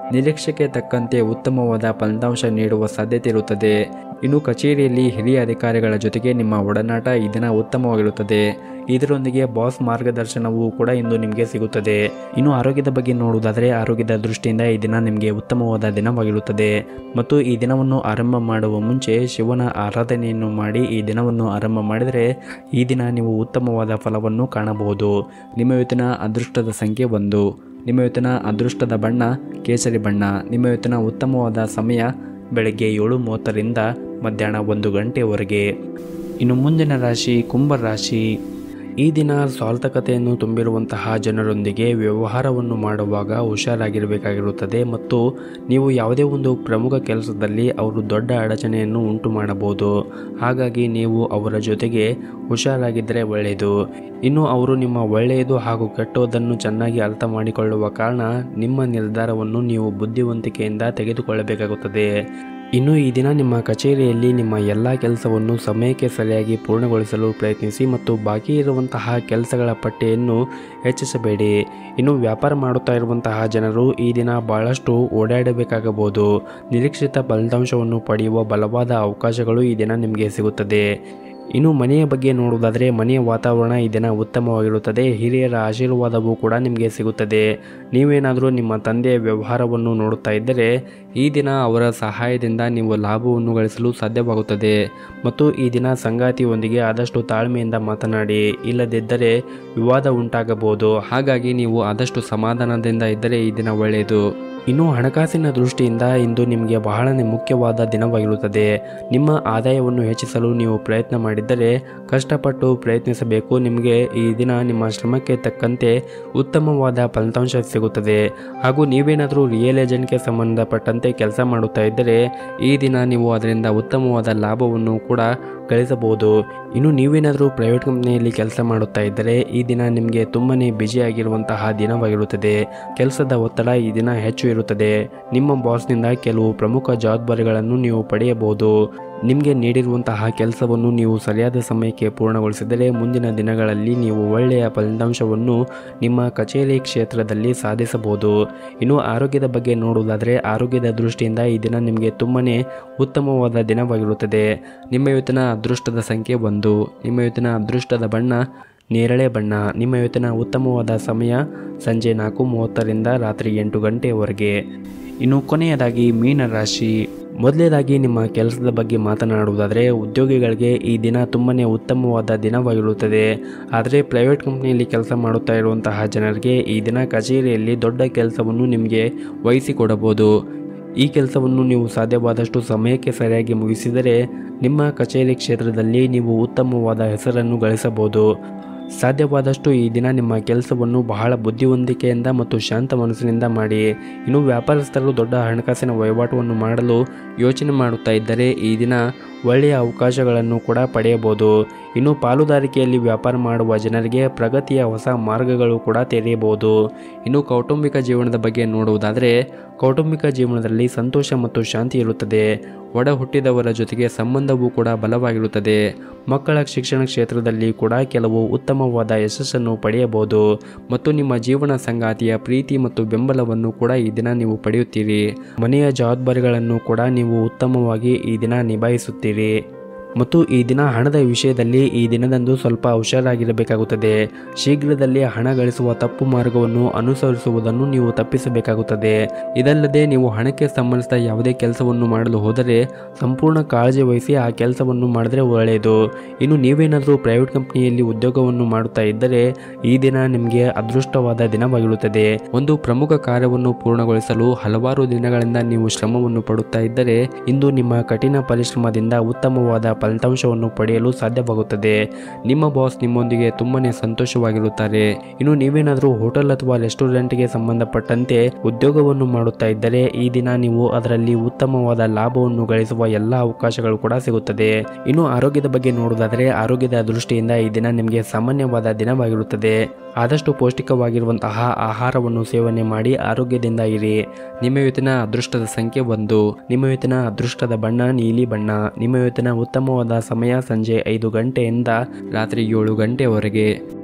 ನಿರೀಕ್ಷೆಗೆ ತಕ್ಕಂತೆ ಉತ್ತಮವಾದ ಫಲಿತಾಂಶ ನೀಡುವ ಸಾಧ್ಯತೆ ಇರುತ್ತದೆ ಇನ್ನು ಕಚೇರಿಯಲ್ಲಿ ಹಿರಿಯ ಅಧಿಕಾರಿಗಳ ಜೊತೆಗೆ ನಿಮ್ಮ ಒಡನಾಟ ಈ ದಿನ ಉತ್ತಮವಾಗಿರುತ್ತದೆ ಇದರೊಂದಿಗೆ ಬಾಸ್ ಮಾರ್ಗದರ್ಶನವೂ ಕೂಡ ಇಂದು ನಿಮಗೆ ಸಿಗುತ್ತದೆ ಇನ್ನು ಆರೋಗ್ಯದ ಬಗ್ಗೆ ನೋಡುವುದಾದರೆ ಆರೋಗ್ಯದ ದೃಷ್ಟಿಯಿಂದ ಈ ದಿನ ನಿಮಗೆ ಉತ್ತಮವಾದ ದಿನವಾಗಿರುತ್ತದೆ ಮತ್ತು ಈ ದಿನವನ್ನು ಆರಂಭ ಮಾಡುವ ಮುಂಚೆ ಶಿವನ ಆರಾಧನೆಯನ್ನು ಮಾಡಿ ಈ ದಿನವನ್ನು ಆರಂಭ ಮಾಡಿದರೆ ಈ ದಿನ ನೀವು ಉತ್ತಮವಾದ ಫಲವನ್ನು ಕಾಣಬಹುದು ನಿಮ್ಮ ಇವತ್ತಿನ ಅದೃಷ್ಟದ ಸಂಖ್ಯೆ ಒಂದು ನಿಮ್ಮ ಇವತ್ತಿನ ಅದೃಷ್ಟದ ಬಣ್ಣ ಕೇಸರಿ ಬಣ್ಣ ನಿಮ್ಮ ಇವತ್ತಿನ ಉತ್ತಮವಾದ ಸಮಯ ಬೆಳಗ್ಗೆ ಏಳು ಮೂವತ್ತರಿಂದ ಮಧ್ಯಾಹ್ನ ಒಂದು ಗಂಟೆವರೆಗೆ ಇನ್ನು ಮುಂದಿನ ರಾಶಿ ಕುಂಭ ರಾಶಿ ಈ ದಿನ ಸ್ವಾರ್ಥಕತೆಯನ್ನು ತುಂಬಿರುವಂತಹ ಜನರೊಂದಿಗೆ ವ್ಯವಹಾರವನ್ನು ಮಾಡುವಾಗ ಹುಷಾರಾಗಿರಬೇಕಾಗಿರುತ್ತದೆ ಮತ್ತು ನೀವು ಯಾವುದೇ ಒಂದು ಪ್ರಮುಖ ಕೆಲಸದಲ್ಲಿ ಅವರು ದೊಡ್ಡ ಅಡಚಣೆಯನ್ನು ಉಂಟು ಮಾಡಬಹುದು ಹಾಗಾಗಿ ನೀವು ಅವರ ಜೊತೆಗೆ ಹುಷಾರಾಗಿದ್ದರೆ ಒಳ್ಳೆಯದು ಇನ್ನು ಅವರು ನಿಮ್ಮ ಒಳ್ಳೆಯದು ಹಾಗೂ ಕೆಟ್ಟೋದನ್ನು ಚೆನ್ನಾಗಿ ಅರ್ಥ ಮಾಡಿಕೊಳ್ಳುವ ಕಾರಣ ನಿಮ್ಮ ನಿರ್ಧಾರವನ್ನು ನೀವು ಬುದ್ಧಿವಂತಿಕೆಯಿಂದ ತೆಗೆದುಕೊಳ್ಳಬೇಕಾಗುತ್ತದೆ ಇನ್ನು ಈ ದಿನ ನಿಮ್ಮ ಕಚೇರಿಯಲ್ಲಿ ನಿಮ್ಮ ಎಲ್ಲ ಕೆಲಸವನ್ನು ಸಮಯಕ್ಕೆ ಸರಿಯಾಗಿ ಪೂರ್ಣಗೊಳಿಸಲು ಪ್ರಯತ್ನಿಸಿ ಮತ್ತು ಬಾಕಿ ಇರುವಂತಹ ಕೆಲಸಗಳ ಪಟ್ಟಿಯನ್ನು ಹೆಚ್ಚಿಸಬೇಡಿ ಇನ್ನು ವ್ಯಾಪಾರ ಮಾಡುತ್ತಾ ಇರುವಂತಹ ಜನರು ಈ ದಿನ ಬಹಳಷ್ಟು ಓಡಾಡಬೇಕಾಗಬಹುದು ನಿರೀಕ್ಷಿತ ಫಲಿತಾಂಶವನ್ನು ಪಡೆಯುವ ಬಲವಾದ ಅವಕಾಶಗಳು ಈ ದಿನ ನಿಮಗೆ ಸಿಗುತ್ತದೆ ಇನ್ನು ಮನೆಯ ಬಗ್ಗೆ ನೋಡುವುದಾದರೆ ಮನೆಯ ವಾತಾವರಣ ಈ ದಿನ ಉತ್ತಮವಾಗಿರುತ್ತದೆ ಹಿರಿಯರ ಆಶೀರ್ವಾದವೂ ಕೂಡ ನಿಮಗೆ ಸಿಗುತ್ತದೆ ನೀವೇನಾದರೂ ನಿಮ್ಮ ತಂದೆಯ ವ್ಯವಹಾರವನ್ನು ನೋಡುತ್ತಾ ಇದ್ದರೆ ಈ ದಿನ ಅವರ ಸಹಾಯದಿಂದ ನೀವು ಲಾಭವನ್ನು ಗಳಿಸಲು ಸಾಧ್ಯವಾಗುತ್ತದೆ ಮತ್ತು ಈ ದಿನ ಸಂಗಾತಿಯೊಂದಿಗೆ ಆದಷ್ಟು ತಾಳ್ಮೆಯಿಂದ ಮಾತನಾಡಿ ಇಲ್ಲದಿದ್ದರೆ ವಿವಾದ ಉಂಟಾಗಬಹುದು ಹಾಗಾಗಿ ನೀವು ಆದಷ್ಟು ಸಮಾಧಾನದಿಂದ ಇದ್ದರೆ ಈ ದಿನ ಒಳ್ಳೆಯದು ಇನ್ನು ಹಣಕಾಸಿನ ದೃಷ್ಟಿಯಿಂದ ಇಂದು ನಿಮಗೆ ಬಹಳನೇ ಮುಖ್ಯವಾದ ದಿನವಾಗಿರುತ್ತದೆ ನಿಮ್ಮ ಆದಾಯವನ್ನು ಹೆಚ್ಚಿಸಲು ನೀವು ಪ್ರಯತ್ನ ಮಾಡಿದ್ದರೆ ಕಷ್ಟಪಟ್ಟು ಪ್ರಯತ್ನಿಸಬೇಕು ನಿಮಗೆ ಈ ದಿನ ನಿಮ್ಮ ಶ್ರಮಕ್ಕೆ ತಕ್ಕಂತೆ ಉತ್ತಮವಾದ ಫಲಿತಾಂಶ ಸಿಗುತ್ತದೆ ಹಾಗೂ ನೀವೇನಾದರೂ ರಿಯಲ್ ಏಜೆಂಟ್ಗೆ ಸಂಬಂಧಪಟ್ಟಂತೆ ಕೆಲಸ ಮಾಡುತ್ತಾ ಇದ್ದರೆ ಈ ದಿನ ನೀವು ಅದರಿಂದ ಉತ್ತಮವಾದ ಲಾಭವನ್ನು ಕೂಡ ಗಳಿಸಬಹುದು ಇನ್ನು ನೀವೇನಾದರೂ ಪ್ರೈವೇಟ್ ಕಂಪ್ನಿಯಲ್ಲಿ ಕೆಲಸ ಮಾಡುತ್ತಾ ಇದ್ದರೆ ಈ ದಿನ ನಿಮಗೆ ತುಂಬಾ ಬ್ಯುಸಿಯಾಗಿರುವಂತಹ ದಿನವಾಗಿರುತ್ತದೆ ಕೆಲಸದ ಒತ್ತಡ ಈ ದಿನ ಹೆಚ್ಚು ಇರುತ್ತದೆ ನಿಮ್ಮ ಬಾಸ್ನಿಂದ ಕೆಲವು ಪ್ರಮುಖ ಜವಾಬ್ದಾರಿಗಳನ್ನು ನೀವು ಪಡೆಯಬಹುದು ನಿಮಗೆ ನೀಡಿರುವಂತಹ ಕೆಲಸವನ್ನು ನೀವು ಸರಿಯಾದ ಸಮಯಕ್ಕೆ ಪೂರ್ಣಗೊಳಿಸಿದರೆ ಮುಂದಿನ ದಿನಗಳಲ್ಲಿ ನೀವು ಒಳ್ಳೆಯ ಫಲಿತಾಂಶವನ್ನು ನಿಮ್ಮ ಕಚೇರಿ ಕ್ಷೇತ್ರದಲ್ಲಿ ಸಾಧಿಸಬಹುದು ಇನ್ನು ಆರೋಗ್ಯದ ಬಗ್ಗೆ ನೋಡುವುದಾದರೆ ಆರೋಗ್ಯದ ದೃಷ್ಟಿಯಿಂದ ಈ ದಿನ ನಿಮಗೆ ತುಂಬಾ ಉತ್ತಮವಾದ ದಿನವಾಗಿರುತ್ತದೆ ನಿಮ್ಮ ಇವತ್ತಿನ ಅದೃಷ್ಟದ ಸಂಖ್ಯೆ ಒಂದು ನಿಮ್ಮ ಇವತ್ತಿನ ಅದೃಷ್ಟದ ಬಣ್ಣ ನೇರಳೆ ಬಣ್ಣ ನಿಮ್ಮ ಇವತ್ತಿನ ಉತ್ತಮವಾದ ಸಮಯ ಸಂಜೆ ನಾಲ್ಕು ಮೂವತ್ತರಿಂದ ರಾತ್ರಿ ಎಂಟು ಗಂಟೆಯವರೆಗೆ ಇನ್ನು ಕೊನೆಯದಾಗಿ ಮೀನರಾಶಿ ಮೊದಲನೇದಾಗಿ ನಿಮ್ಮ ಕೆಲಸದ ಬಗ್ಗೆ ಮಾತನಾಡುವುದಾದರೆ ಉದ್ಯೋಗಿಗಳಿಗೆ ಈ ದಿನ ತುಂಬಾ ಉತ್ತಮವಾದ ದಿನವಾಗಿರುತ್ತದೆ ಆದರೆ ಪ್ರೈವೇಟ್ ಕಂಪ್ನಿಯಲ್ಲಿ ಕೆಲಸ ಮಾಡುತ್ತಾ ಇರುವಂತಹ ಜನರಿಗೆ ಈ ದಿನ ಕಚೇರಿಯಲ್ಲಿ ದೊಡ್ಡ ಕೆಲಸವನ್ನು ನಿಮಗೆ ವಹಿಸಿಕೊಡಬಹುದು ಈ ಕೆಲಸವನ್ನು ನೀವು ಸಾಧ್ಯವಾದಷ್ಟು ಸಮಯಕ್ಕೆ ಸರಿಯಾಗಿ ಮುಗಿಸಿದರೆ ನಿಮ್ಮ ಕಚೇರಿ ಕ್ಷೇತ್ರದಲ್ಲಿ ನೀವು ಉತ್ತಮವಾದ ಹೆಸರನ್ನು ಗಳಿಸಬಹುದು ಸಾಧ್ಯವಾದಷ್ಟು ಈ ದಿನ ನಿಮ್ಮ ಕೆಲಸವನ್ನು ಬಹಳ ಬುದ್ಧಿವಂತಿಕೆಯಿಂದ ಮತ್ತು ಶಾಂತ ಮನಸ್ಸಿನಿಂದ ಮಾಡಿ ಇನ್ನು ವ್ಯಾಪಾರಸ್ಥರು ದೊಡ್ಡ ಹಣಕಾಸಿನ ವಹಿವಾಟವನ್ನು ಮಾಡಲು ಯೋಚನೆ ಮಾಡುತ್ತಾ ಇದ್ದರೆ ಈ ದಿನ ಒಳ್ಳೆಯ ಅವಕಾಶಗಳನ್ನು ಕೂಡ ಪಡೆಯಬಹುದು ಇನ್ನು ಪಾಲುದಾರಿಕೆಯಲ್ಲಿ ವ್ಯಾಪಾರ ಮಾಡುವ ಜನರಿಗೆ ಪ್ರಗತಿಯ ಹೊಸ ಮಾರ್ಗಗಳು ಕೂಡ ತೆರೆಯಬಹುದು ಇನ್ನು ಕೌಟುಂಬಿಕ ಜೀವನದ ಬಗ್ಗೆ ನೋಡುವುದಾದರೆ ಕೌಟುಂಬಿಕ ಜೀವನದಲ್ಲಿ ಸಂತೋಷ ಮತ್ತು ಶಾಂತಿ ಇರುತ್ತದೆ ಒಡ ಹುಟ್ಟಿದವರ ಜೊತೆಗೆ ಸಂಬಂಧವೂ ಕೂಡ ಬಲವಾಗಿರುತ್ತದೆ ಮಕ್ಕಳ ಶಿಕ್ಷಣ ಕ್ಷೇತ್ರದಲ್ಲಿ ಕೂಡ ಕೆಲವು ಉತ್ತಮವಾದ ಯಶಸ್ಸನ್ನು ಪಡೆಯಬಹುದು ಮತ್ತು ನಿಮ್ಮ ಜೀವನ ಸಂಗಾತಿಯ ಪ್ರೀತಿ ಮತ್ತು ಬೆಂಬಲವನ್ನು ಕೂಡ ಈ ದಿನ ನೀವು ಪಡೆಯುತ್ತೀರಿ ಮನೆಯ ಜವಾಬ್ದಾರಿಗಳನ್ನು ಕೂಡ ನೀವು ಉತ್ತಮವಾಗಿ ಈ ದಿನ ನಿಭಾಯಿಸುತ್ತೀರಿ ಮತ್ತು ಈ ದಿನ ಹಣದ ವಿಷಯದಲ್ಲಿ ಈ ದಿನದಂದು ಸ್ವಲ್ಪ ಹುಷಾರಾಗಿರಬೇಕಾಗುತ್ತದೆ ಶೀಘ್ರದಲ್ಲೇ ಹಣ ಗಳಿಸುವ ತಪ್ಪು ಮಾರ್ಗವನ್ನು ಅನುಸರಿಸುವುದನ್ನು ನೀವು ತಪ್ಪಿಸಬೇಕಾಗುತ್ತದೆ ಇದಲ್ಲದೆ ನೀವು ಹಣಕ್ಕೆ ಸಂಬಂಧಿಸಿದ ಯಾವುದೇ ಕೆಲಸವನ್ನು ಮಾಡಲು ಹೋದರೆ ಸಂಪೂರ್ಣ ಕಾಳಜಿ ವಹಿಸಿ ಆ ಕೆಲಸವನ್ನು ಮಾಡಿದ್ರೆ ಒಳ್ಳೆಯದು ಇನ್ನು ನೀವೇನಾದರೂ ಪ್ರೈವೇಟ್ ಕಂಪ್ನಿಯಲ್ಲಿ ಉದ್ಯೋಗವನ್ನು ಮಾಡುತ್ತಾ ಇದ್ದರೆ ಈ ದಿನ ನಿಮಗೆ ಅದೃಷ್ಟವಾದ ದಿನವಾಗಿರುತ್ತದೆ ಒಂದು ಪ್ರಮುಖ ಕಾರ್ಯವನ್ನು ಪೂರ್ಣಗೊಳಿಸಲು ಹಲವಾರು ದಿನಗಳಿಂದ ನೀವು ಶ್ರಮವನ್ನು ಪಡುತ್ತಾ ಇದ್ದರೆ ಇಂದು ನಿಮ್ಮ ಕಠಿಣ ಪರಿಶ್ರಮದಿಂದ ಉತ್ತಮವಾದ ಫಲಿತಾಂಶವನ್ನು ಪಡೆಯಲು ಸಾಧ್ಯವಾಗುತ್ತದೆ ನಿಮ್ಮ ಬಾಸ್ ನಿಮ್ಮೊಂದಿಗೆ ತುಂಬಾನೇ ಸಂತೋಷವಾಗಿರುತ್ತಾರೆ ಇನ್ನು ನೀವೇನಾದರೂ ಹೋಟೆಲ್ ಅಥವಾ ರೆಸ್ಟೋರೆಂಟ್ಗೆ ಸಂಬಂಧಪಟ್ಟಂತೆ ಉದ್ಯೋಗವನ್ನು ಮಾಡುತ್ತಾ ಇದ್ದರೆ ಈ ದಿನ ನೀವು ಅದರಲ್ಲಿ ಉತ್ತಮವಾದ ಲಾಭವನ್ನು ಗಳಿಸುವ ಎಲ್ಲ ಅವಕಾಶಗಳು ಕೂಡ ಸಿಗುತ್ತದೆ ಇನ್ನು ಆರೋಗ್ಯದ ಬಗ್ಗೆ ನೋಡುವುದಾದರೆ ಆರೋಗ್ಯದ ದೃಷ್ಟಿಯಿಂದ ಈ ದಿನ ನಿಮಗೆ ಸಾಮಾನ್ಯವಾದ ದಿನವಾಗಿರುತ್ತದೆ ಆದಷ್ಟು ಪೌಷ್ಟಿಕವಾಗಿರುವಂತಹ ಆಹಾರವನ್ನು ಸೇವನೆ ಮಾಡಿ ಆರೋಗ್ಯದಿಂದ ಇರಿ ನಿಮ್ಮ ಇವತ್ತಿನ ಅದೃಷ್ಟದ ಸಂಖ್ಯೆ ಒಂದು ನಿಮ್ಮ ಇವತ್ತಿನ ಅದೃಷ್ಟದ ಬಣ್ಣ ನೀಲಿ ಬಣ್ಣ ನಿಮ್ಮ ಇವತ್ತಿನ ಉತ್ತಮವಾದ ಸಮಯ ಸಂಜೆ ಐದು ಗಂಟೆಯಿಂದ ರಾತ್ರಿ ಏಳು ಗಂಟೆವರೆಗೆ